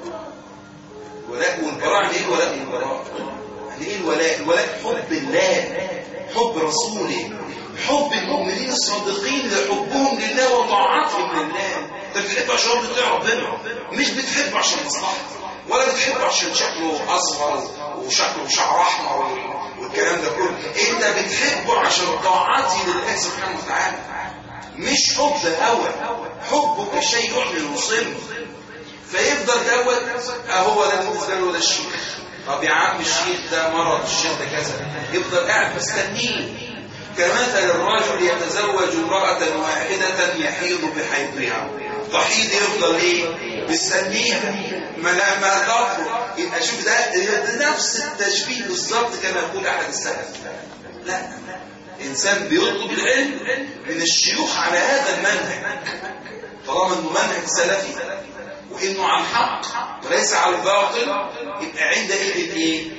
ولاء والبراء يعني ايه الولاء والبراء؟ يعني ايه الولاء؟ الولاء حب الله حب رسوله حب المؤمنين الصادقين لحبهم لله وطاعتهم لله انت بتحب عشان بتطيع ربنا مش بتحب عشان مصلحتك ولا بتحبه عشان شكله اصفر وشكله شعر احمر والكلام ده كله انت بتحبه عشان طاعتي لله سبحانه وتعالى مش حب هوى حبك شيء يعمل وصل فيفضل دوت اهو ده بالنسبه له ده الشيخ طب يا عم الشيخ ده مرض الشيخ ده كذا يفضل قاعد مستنيه كمثل الرجل يتزوج امرأة واحدة يحيض بحيضها تحيض يفضل ايه مستنيها ما لا ما تخرج يبقى شوف ده نفس التشبيه بالظبط كما يقول احد السلف لا انسان بيطلب العلم من الشيوخ على هذا المنهج طالما انه منهج سلفي وانه على الحق وليس على الباطل يبقى عندئذ ايه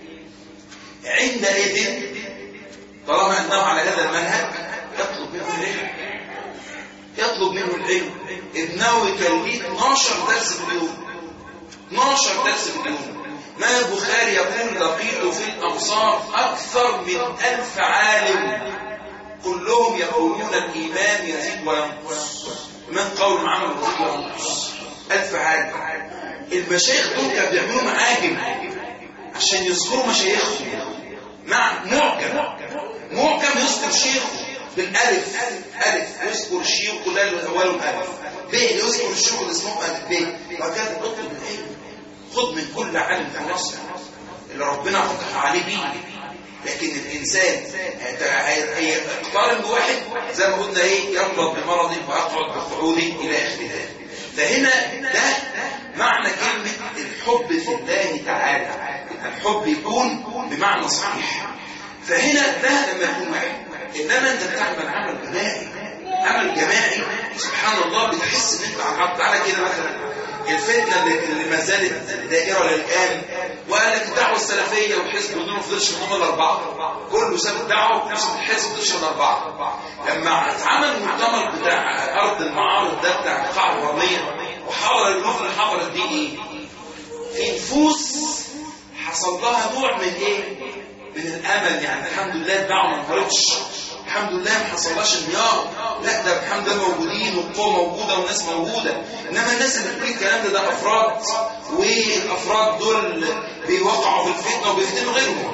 عندئذ طالما انه على هذا المنهج يطلب منه العلم يطلب منه العلم ابنه يكليه 12 درس في اليوم 12 درس في اليوم ما البخاري يقول لقيت في الامصار اكثر من ألف عالم كلهم يقولون الإيمان يزيد وينقص من قول العمل يزيد وينقص ألف حاجة المشايخ دول كانوا بيعملوا معاجم عشان يذكروا مشايخهم مع معجم معجم يذكر شيخه بالالف الف يذكر الشيخ كلها اوله الف ب يذكر الشيخ اللي اسمه الف ب وكان اطلب العلم خذ من كل عالم في مصر اللي ربنا فتح عليه بيه لكن الانسان هيقترن بواحد زي ما قلنا ايه يمرض بمرض واقعد بقعوده الى اخر ذلك فهنا ده معنى كلمه الحب في الله تعالى الحب يكون بمعنى صحيح فهنا ده لما يكون واحد انما انت بتعمل عمل جماعي عمل جماعي سبحان الله بتحس ان انت عرضت على كده مثلا الفتنه اللي, اللي ما زالت دائره للان وقال لك الدعوه السلفيه والحزب دول ما فضلش منهم الا اربعه كله ساب الدعوه وساب الحزب ما فضلش الا اربعه لما اتعمل المؤتمر بتاع ارض المعارض ده بتاع القاعه الرميه وحضر الوفد اللي حضرت دي ايه؟ في نفوس حصل لها نوع من ايه؟ من الامل يعني الحمد لله الدعوه ما انهارتش الحمد لله ما حصلهاش انهيار لا ده الحمد لله موجودين والقوه موجوده والناس موجوده انما الناس اللي بتقول الكلام ده ده افراد والافراد دول بيوقعوا في الفتنه وبيفتنوا غيرهم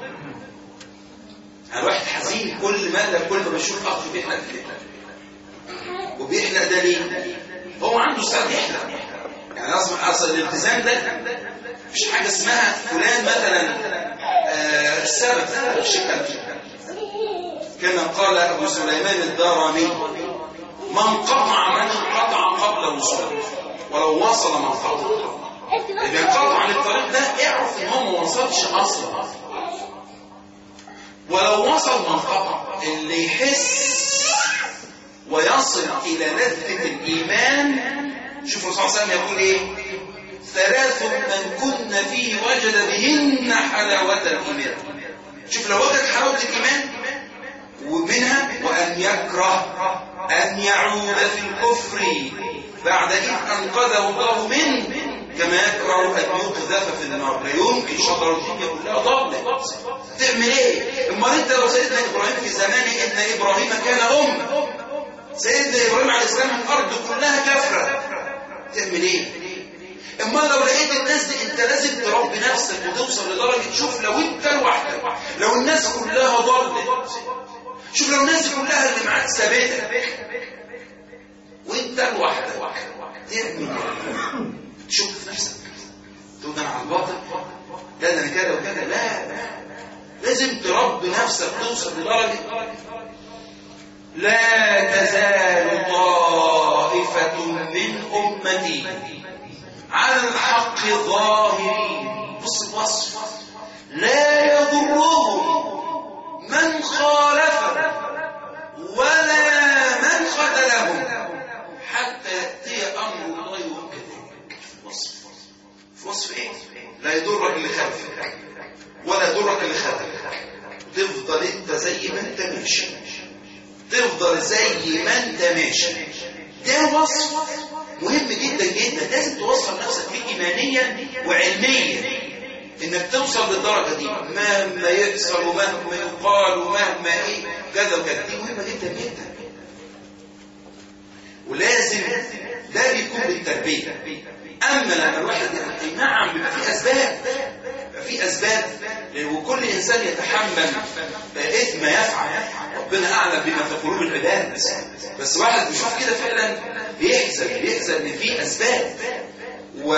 انا واحد حزين كل ما كل ما بشوف اخ بيحلق الفتنه وبيحلق ده ليه؟ هو عنده استعداد يحلق يعني اصلا اصل الالتزام ده مفيش حاجه اسمها فلان مثلا آه السبت مفيش الكلام كما قال ابو سليمان الدارمي من قطع من انقطع قبل وصوله ولو وصل من قطع اذا انقطع عن الطريق ده اعرف ان هو ما وصلش اصلا ولو وصل من قطع اللي يحس ويصل الى لذه الايمان شوف الرسول صلى الله عليه وسلم يقول ايه ثلاث من كن فيه وجد بهن حلاوة الإيمان شوف لو وجد حلاوة الإيمان ومنها وأن يكره أن يعود في الكفر بعد إذ أنقذه الله منه كما يكره أن يقذف في النار لا يمكن شطر الدنيا كلها ضلت تعمل إيه؟ أمال أنت لو سيدنا إبراهيم في زمان إن إبراهيم كان أم سيدنا إبراهيم عليه السلام الأرض كلها كفرة تعمل إيه؟ اما لو لقيت الناس دي انت لازم تربي نفسك وتوصل لدرجة شوف لو انت لوحدك لو الناس كلها ضلت شوف لو الناس كلها اللي معاك ثابتة وانت لوحدك تعمل تشوف نفسك تقول انا على الباطل لا انا كده وكده لا لازم تربي نفسك توصل لدرجة لا تزال طائفة من أمتي على الحق ظاهرين بص الوصف لا يضرهم من خالفهم ولا من خذلهم حتى يأتي أمر الله وهم كذلك وصف في وصف إيه؟ لا يضرك اللي خلفك ولا يضرك اللي خذلك تفضل انت زي ما انت ماشي تفضل زي ما انت ماشي ده وصف مهم جدا جدا لازم توصل نفسك فيه ايمانيا وعلميا انك توصل للدرجه دي مهما يحصل ومهما يقال ومهما ايه كذا وكذا دي مهمه جدا جدا ولازم ده بيكون بالتربيه اما لما الواحد يعني نعم بيبقى في اسباب بيبقى في اسباب وكل انسان يتحمل اثم يفعل ربنا اعلم بما في قلوب العباد بس واحد بيشوف كده فعلا بيحزن بيحزن ان في اسباب و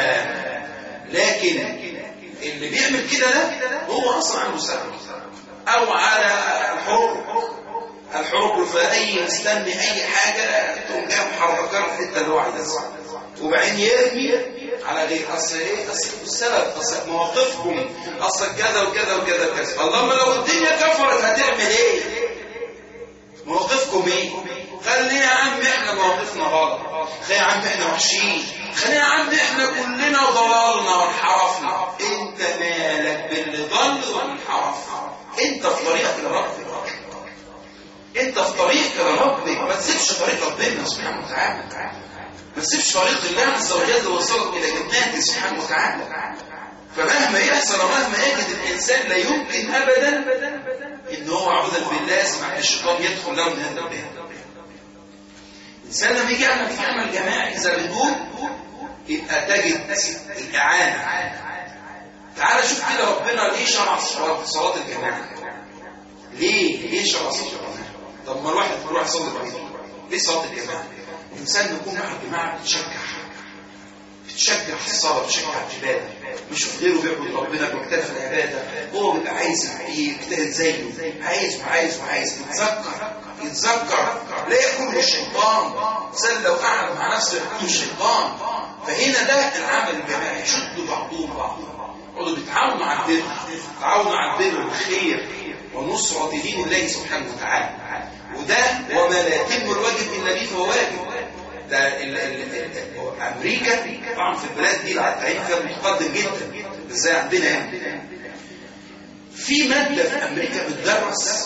لكن اللي بيعمل كده ده هو اصلا عنده سبب او على الحروب الحروب الفائيه مستني اي حاجه تقوم جاي محركات في الحته اللي هو عايزها وبعدين يرمي على غير اصل ايه اصل السبب اصل مواقفكم اصل كذا وكذا وكذا وكذا اللهم لو الدنيا كفرت هتعمل ايه مواقفكم ايه خلينا يا عم احنا مواقفنا غلط خلينا يا عم احنا وحشين خلينا يا عم احنا كلنا ضلالنا وانحرفنا انت مالك باللي ضل وانحرف انت في طريقك لربك انت في طريقك لربك ما تسيبش طريق ربنا سبحانه وتعالى ما تسيبش طريق الله عز وجل وصلك الى جناته سبحانه وتعالى فمهما يحصل ومهما يجد الانسان لا يمكن ابدا ان هو عبدا بالله اسمع الشيطان يدخل له من هذا الباب الانسان لما يجي يعمل في عمل جماعي اذا بنقول يبقى تجد الاعانه تعال شوف كده ربنا ليه شرع صلاه صلاه الجماعه ليه ليه شرع صلاه الجماعه طب ما الواحد يروح يصلي بعيد ليه صلاه الجماعه الانسان يكون مع الجماعه بتشجع بتشجع في الصلاه بتشجع العباده بيشوف غيره بيعبد ربنا بيجتهد في العباده هو بيبقى عايز يجتهد زيه عايز وعايز وعايز يتذكر يتذكر لا يكون الشيطان سل لو قعد مع نفسه يكون الشيطان فهنا ده العمل الجماعي يشدوا بعضهم بعضهم يقعدوا بيتعاونوا على البر يتعاونوا على البر والخير ونصرة دين الله سبحانه وتعالى وده وما لا يتم الواجب الا به فهو واجب ده ال ال ال امريكا طبعا في البلاد دي التعليم فيها متقدم جدا ازاي عندنا يعني في ماده في امريكا بتدرس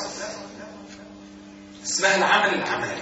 اسمها العمل العملي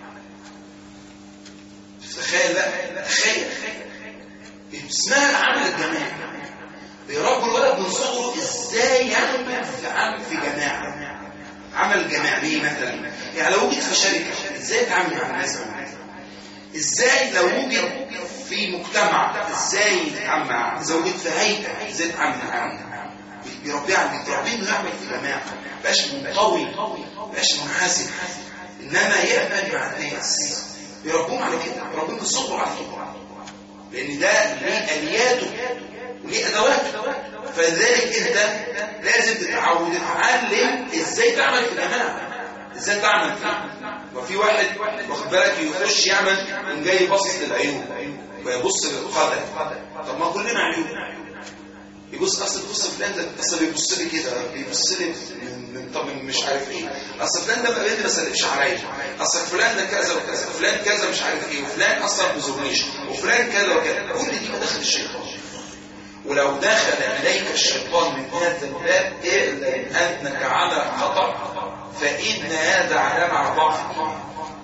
تخيل بقى تخيل اسمها العمل الجماعي بيربوا الولد من صغره ازاي يعمل في عمل في جماعه عمل جماعي مثلا يعني لو وجد في شركه ازاي يتعامل مع الناس ازاي لو وجد في مجتمع ازاي يتعامل معاه اذا وجد في هيئه ازاي يتعامل معاه بيربيه على بيربيه انه يعمل في جماعه بقاش منطوي بقاش منحاسب انما يعمل مع الناس بيربوهم على كده بيربوهم من صغره على كده لان ده ليه الياته وليه ادواته فلذلك انت لازم تتعود تتعلم ازاي تعمل في الجماعه ازاي تعمل فيه وفي واحد واخد بالك يخش يعمل من جاي باصص للعيون ويبص للقدم طب ما كلنا عيون يبص اصل بص فلان ده اصل بيبص لي كده بيبص لي من, من طب مش عارف ايه اصل فلان ده بقى ما سلمش عليا اصل فلان ده كذا وكذا فلان كذا مش عارف ايه وفلان اصلا ما بيزورنيش وفلان كذا وكذا كل دي مداخل الشيطان ولو دخل اليك الشيطان من هذا الباب اعلم انك على خطر فان هذا علامه على ضعف الايمان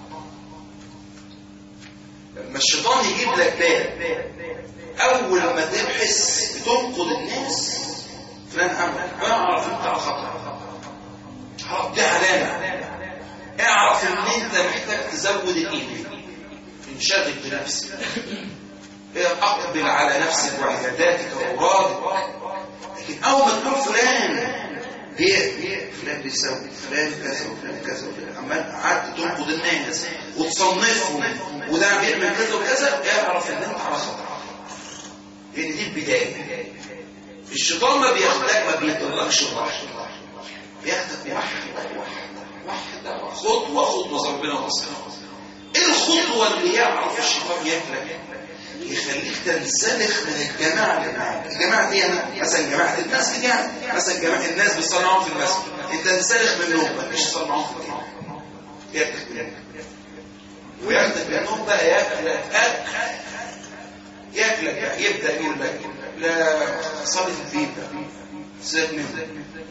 لما الشيطان يجيب لك باب اول ما تبحث بتنقض الناس فلان عمل اعرف انت على خطر دي علامه اعرف ان انت محتاج تزود الايمان انشغل بنفسك اقبل على نفسك وعباداتك واورادك لكن اول ما تقول فلان بيعمل فلان بيسوي فلان كذا وفلان كذا وفلان عمال قعدت تنقض الناس وتصنفهم وده بيعمل كذا وكذا اعرف ان انت على خطر لان دي البدايه الشيطان ما بياخدك ما بيضلكش واحد بياخدك واحده واحده واحده خطوه خطوه ربنا وصلنا ايه الخطوه اللي يعرف الشيطان ياكلك يخليك تنسلخ من الجماعة اللي معاك الجماعة دي أنا مثلا جماعة المسجد يعني مثلا جماعة الناس بيصنعون في المسجد انت تنسلخ منهم ما تجيش تصنعون في الدين ياكلك منهم وياخدك منهم بقى ياكلك أكل ياكلك بقى يبدأ يقول لك لا صلي في البيت بقى سيبك منه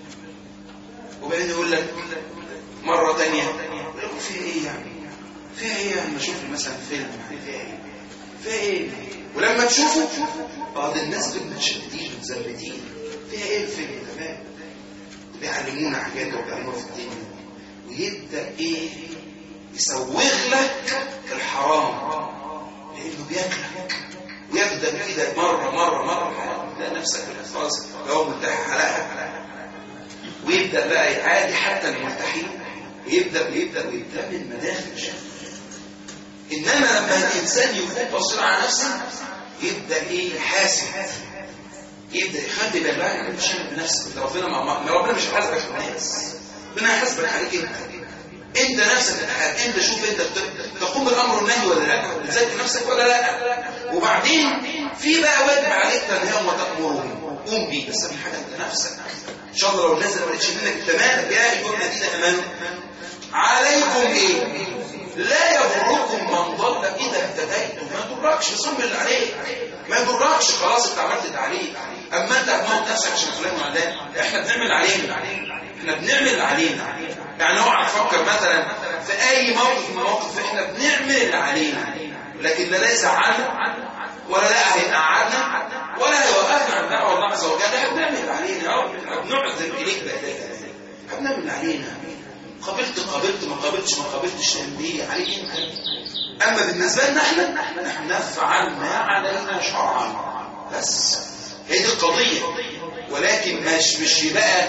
وبعدين يقول لك مرة تانية يقول لك في ايه يعني فيها ايه يعني اشوف لي مثلا فيلم يعني فيها ايه فيها ايه ولما تشوفه بعض الناس دول متشددين متزمتين فيها ايه الفيلم ده بقى بيعلمونا حاجات وبيعلمونا في الدنيا ويبدا ايه يسوغ لك الحرام لانه بياكلك ويبدا كده مره مره مره تلاقي نفسك خلاص لو مرتاح حلقها ويبدا بقى عادي حتى المرتاحين ويبدا ويبدا ويبدا من مداخل شهوه انما لما الانسان يكون بصير على نفسه يبدا ايه يحاسب يبدا يخلي بالك انت مش بنفسك ربنا ما ربنا مش هيحاسبك على الناس ربنا هيحاسبك عليك انت انت نفسك تتحاسب انت شوف انت تقوم بالامر والنهي ولا لا بتذاكر نفسك ولا لا وبعدين في بقى واجب عليك تنهيهم وتامرهم قوم بيه بس من حاجه انت نفسك ان شاء الله لو الناس ما لقيتش منك تمام يا ايها الذين امنوا عليكم ايه لا يضركم من ضل اذا اهتديتم ما يضركش صم اللي عليك ما يضركش خلاص انت عملت عليك اما انت هتموت نفسك عشان فلان وعلان احنا بنعمل علينا احنا بنعمل علينا يعني اوعى تفكر مثلا في اي موقف من المواقف احنا بنعمل اللي علينا لكن لا يزعلنا ولا لا هيقعدنا ولا هيوقفنا عن دعوه الله عز وجل احنا بنعمل اللي علينا اهو احنا بنعذر اليك بهدايه احنا بنعمل اللي علينا قابلت قابلت ما قابلتش ما قابلتش ليه عليك انت اما بالنسبه لنا احنا نحن نفعل ما علينا شرعا بس هي دي القضيه ولكن مش مش بقى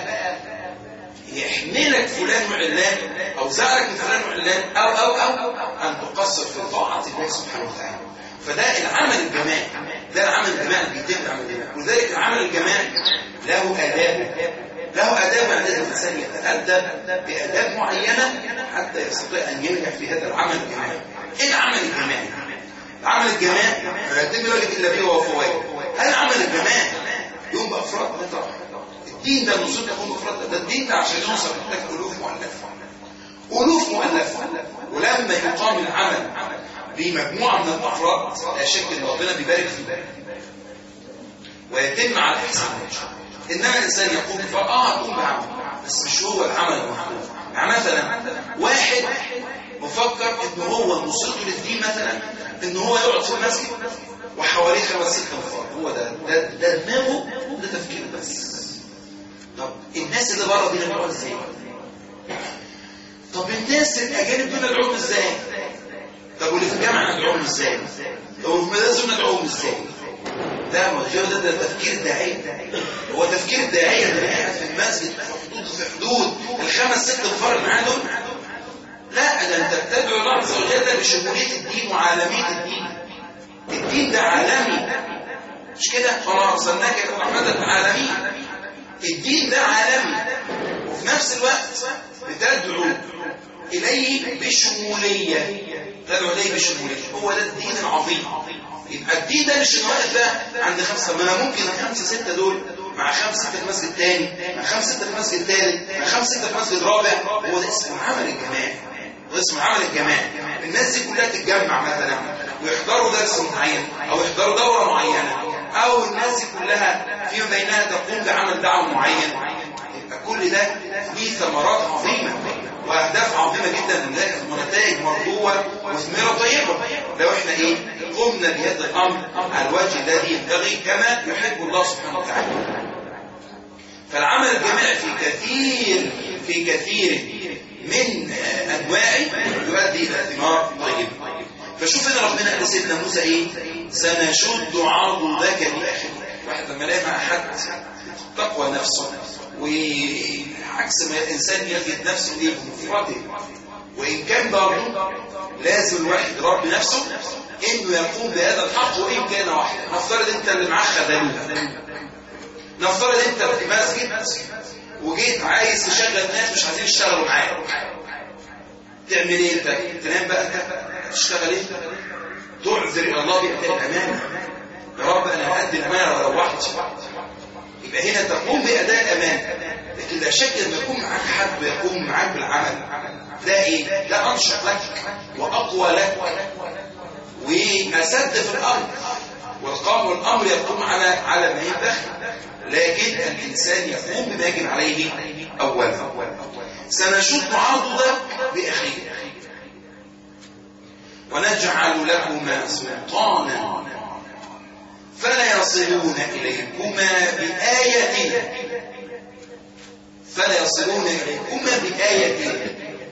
يحملك فلان وعلان او زعلك من فلان وعلان او او او ان تقصر في طاعه الله سبحانه وتعالى فده العمل الجماعي ده العمل الجماعي اللي بيتم العمل الجماعي ولذلك العمل الجماعي له آداب له آداب يعني لازم الإنسان يتأدب بآداب معينة حتى يستطيع أن ينجح في هذا العمل الجماعي إيه العمل الجماعي؟ العمل الجماعي لا يتم ذلك إلا به وهو فوائد هل العمل الجماعي يقوم بأفراد لا طبعا الدين ده النصوص يكون بأفراد ده الدين ده عشان يوصل محتاج ألوف مؤلفة ألوف مؤلفة ولما يقام العمل بمجموعة من الأفراد لا شك أن ربنا بيبارك فيه ويتم على إحسان إنما الإنسان يقوم بفرق آه أقوم بعمل بس مش هو العمل المحبوب يعني مثلا واحد مفكر إن هو مصيرته للدين مثلا إن هو يقعد في المسجد وحواليه خمس ست أنفار هو ده ده ده دماغه ده تفكير بس طب الناس اللي بره دي ندعوهم ازاي؟ طب الناس الأجانب دول ندعوهم ازاي؟ طب واللي في الجامعة ندعوهم ازاي؟ طب واللي في المدرسة ندعوهم ازاي؟ ده موضوع ده, ده تفكير داعية هو تفكير داعية ده قاعد في المسجد في حدود في حدود الخمس ست انفار معاه دول لا ده انت بتدعو الله عز وجل بشمولية الدين وعالمية الدين الدين ده عالمي مش كده وما ارسلناك الى رحمة عالمي الدين ده عالمي وفي نفس الوقت بتدعو اليه بشمولية تدعو اليه بشمولية هو ده الدين العظيم يبقى الدين ده مش واقف ده عند خمسة ما انا ممكن الخمسة ستة دول مع خمسة ستة في مسجد تاني مع خمسة ستة في مسجد تالت مع خمسة ستة في مسجد رابع هو ده اسمه عمل الجماعي ده اسمه عمل الجماعي الناس دي كلها تتجمع مثلا ويحضروا درس معين او يحضروا دورة معينة او الناس دي كلها فيما بينها تقوم بعمل دعوة معين يبقى كل ده ليه ثمرات عظيمة واهداف عظيمة جدا من ذلك ونتائج مرجوة وثمرة طيبة لو احنا ايه قمنا بهذا الامر على الوجه الذي ينبغي كما يحب الله سبحانه وتعالى فالعمل الجماعي في كثير في كثير من انواعه يؤدي الى ثمار طيبه فشوف هنا ربنا قال لسيدنا موسى ايه سنشد عضدك باخرك واحد لما يلاقي مع حد تقوى نفسه وعكس ما الانسان يجد نفسه ايه بمفرده وان كان برضه لازم الواحد يربي نفسه انه يقوم بهذا الحق وان كان واحدا نفترض انت اللي معاه خدموه نفترض انت في مسجد وجيت عايز تشغل ناس مش عايزين يشتغلوا معاك تعمل ايه انت تنام بقى انت تشتغل ايه تعذر الى الله بأداء الامانه يا رب انا هأدي الامانه وروحت يبقى هنا تقوم بأداء الأمان لكن لا شك لما يكون معاك حد ويقوم معاك بالعمل ده ايه؟ ده أنشط لك وأقوى لك وأسد في الأمر والقام والأمر يقوم على على ما ينبغي لكن الإنسان يقوم بما يجب عليه أولا سنشد عضدك بأخيك ونجعل لكما سلطانا فلا يصلون إليكما بآية فلا يصلون إليكما بآية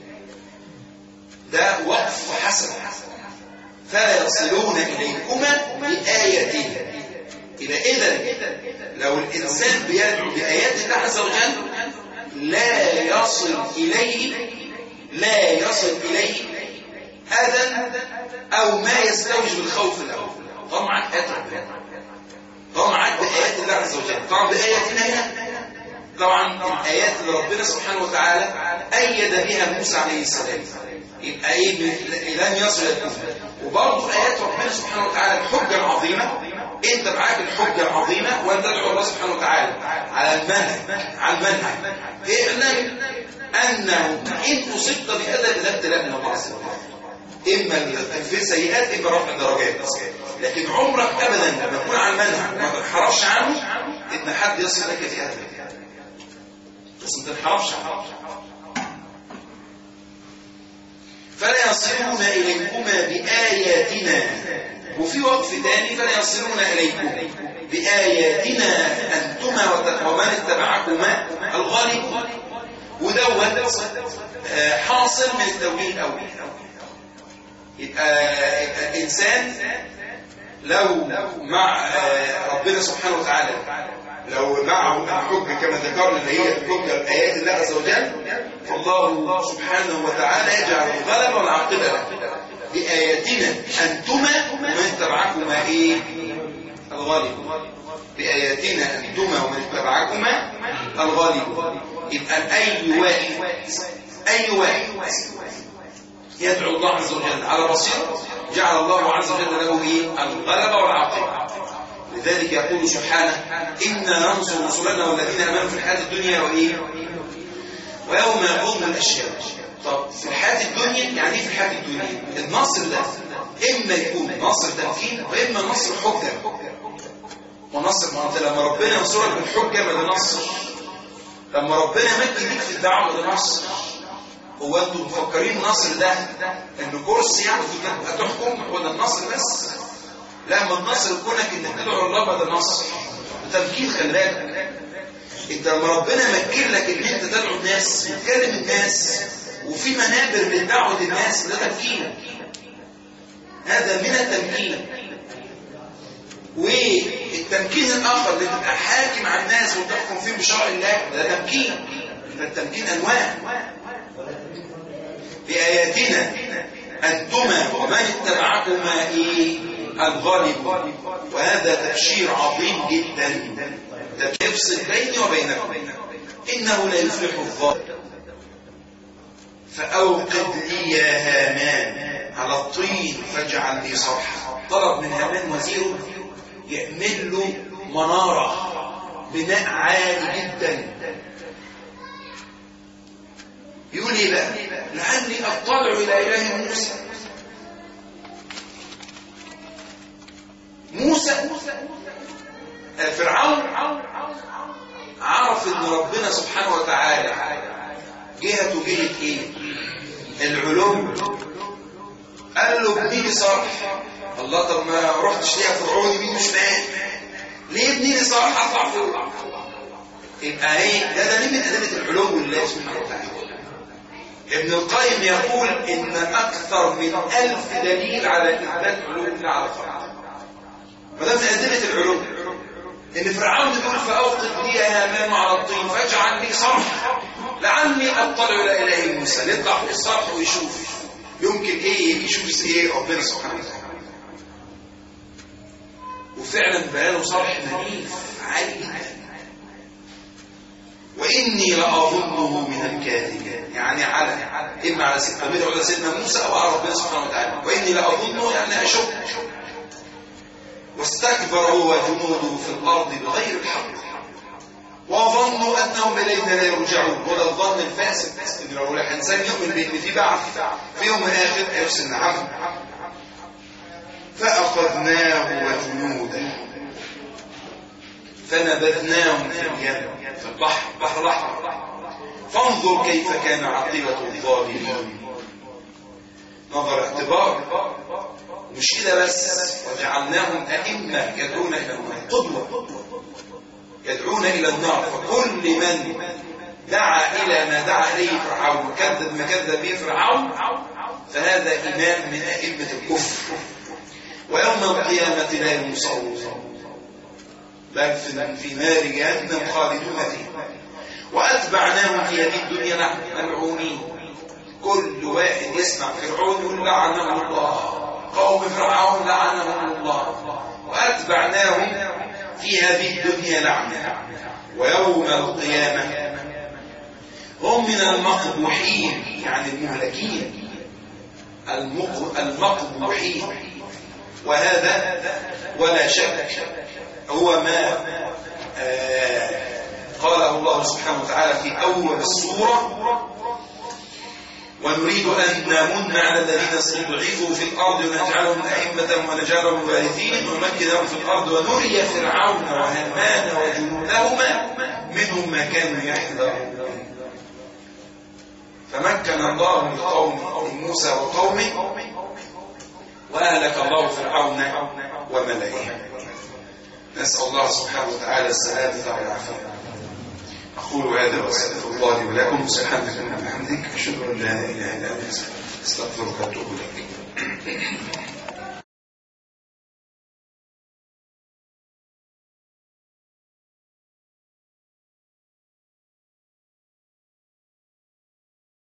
ده وقف حسن فلا يصلون إليكما بآية إذا إذا لو الإنسان بيدعو بآيات الله عز وجل لا يصل إليه لا يصل إليه أذى أو ما يستوجب الخوف الأول طبعا أتى طبعا معاك بآيات الله عز وجل طبعا بآياتنا هنا طبعا الآيات اللي ربنا سبحانه وتعالى أيد بها موسى عليه السلام يبقى إيه لن يصل الكفر وبرضه آيات ربنا سبحانه وتعالى الحجة العظيمة أنت معاك الحجة العظيمة وأنت تدعو الله سبحانه وتعالى على المنهج على المنهج اعلم أنه إن أصبت بأدب لا ابتلاء من الله عز وجل إما في سيئات إما رفع درجات لكن عمرك أبدا لما تكون على المنهج ما تنحرفش عنه إن حد يصل لك في هذا بس ما تنحرفش عنه فلا يصلون إليكما بآياتنا وفي وقف ثاني فلا يصلون إليكم بآياتنا أنتما ومن اتبعكما الغالب ودوت آه، حاصل من التوجيه الأول يبقى يبقى الإنسان لو مع آه، ربنا سبحانه وتعالى لو معه الحجة كما ذكرنا اللي هي الحجة بآيات الله عز وجل فالله سبحانه وتعالى يجعل الغلبة والعاقبة له بآياتنا أنتما ومن تبعكما إيه الغالب بآياتنا أنتما ومن تبعكما الغالب يبقى أي واحد أي واحد يدعو الله عز وجل على بصيرة جعل الله عز وجل له ايه الغلبة والعاقبة لذلك يقول سبحانه إنا ننصر رسلنا والذين آمنوا في الحياة الدنيا وإيه ويوم يقوم الأشياء طب في الحياة الدنيا يعني ايه في الحياة الدنيا النصر ده إما يكون نصر تمكين وإما نصر حجة ونصر ما انت لما ربنا ينصرك بالحجة ما ده نصر لما ربنا يمكن ليك في الدعوة ده نصر هو انتم مفكرين النصر ده ان كرسي يعني تبقى تحكم ولا النصر بس لا ما النصر كونك انك تدعو الله ده نصر تمكين خلي بالك انت لما ربنا مكن لك ان انت تدعو الناس وتكلم الناس وفي منابر من دعوه الناس ده تمكين هذا من التمكين والتمكين الاخر اللي تبقى حاكم على الناس وتحكم فيهم بشرع الله ده تمكين فالتمكين انواع بآياتنا أنتما ومن اتبعكما إيه الغالب وهذا تبشير عظيم جدا تفصل بيني وبينكم إنه لا يفلح الظالم فأوقد لي يا هامان على الطين فاجعل لي صرحا طلب من هامان وزيره يعمل له منارة بناء عالي جدا يقول ايه بقى لعلي اطلع الى اله موسى موسى فرعون عرف ان ربنا سبحانه وتعالى جهته جهه ايه العلوم قال له ابني لي صرح الله طب ما رحتش ليها فرعون يمين وشمال ليه ابني لي صرح اطلع فوق يبقى ايه ده دليل من ادله العلوم لله سبحانه وتعالى ابن القيم يقول ان اكثر من الف دليل على اثبات علوم الله على الخلق وده من ادله العلوم ان فرعون يقول فاوقد لي يا هامان على الطين فاجعل لي صرح لعلي اطلع الى اله موسى يطلع فوق الصرح ويشوف يمكن ايه يشوف ايه ربنا سبحانه وتعالى وفعلا بقاله صرح منيف عالي جدا وإني لأظنه من الكاذبين يعني على إما على سيدنا بيدعو على سيدنا موسى أو على ربنا سبحانه وتعالى وإني لأظنه يعني أشك واستكبر هو جنوده في الأرض بغير الحق وظنوا أنهم إلينا لا يرجعون ولا الظن الفاسد إن لو الإنسان يؤمن بأن في بعث في يوم آخر يفسد نعم فأخذناه وجنوده فنبذناهم في اليم في البحر بحر الأحمر فانظر كيف كان عاقبة الظالمين نظر اعتبار مش كده بس وجعلناهم أئمة يدعون إلى النار قدوة يدعون إلى النار فكل من دعا إلى ما دعا إليه فرعون وكذب ما كذب به فرعون فهذا إمام من أئمة الكفر ويوم القيامة لا ينصرون بل في نار جهنم خالدون فيها وأتبعناهم في هذه الدنيا نحن ملعونين كل واحد يسمع فرعون يقول لعنهم الله قوم فرعون لعنهم الله وأتبعناهم في هذه الدنيا لعنة ويوم القيامة هم من المقبوحين يعني المهلكين المقبوحين وهذا ولا شك هو ما آه قاله الله سبحانه وتعالى في أول السورة ونريد أن نمن على الذين استضعفوا في الأرض ونجعلهم أئمة ونجعلهم الوارثين ونمكن لهم في الأرض ونري فرعون وهامان وجنودهما منهم ما كانوا يحذرون فمكن الله لقوم موسى وقومه وأهلك الله فرعون وملئه نسأل الله سبحانه وتعالى السلامة والعافية أقول هذا وأستغفر الله لي ولكم سبحانك اللهم وبحمدك أشهد أن لا إله إلا أنت أستغفرك وأتوب إليك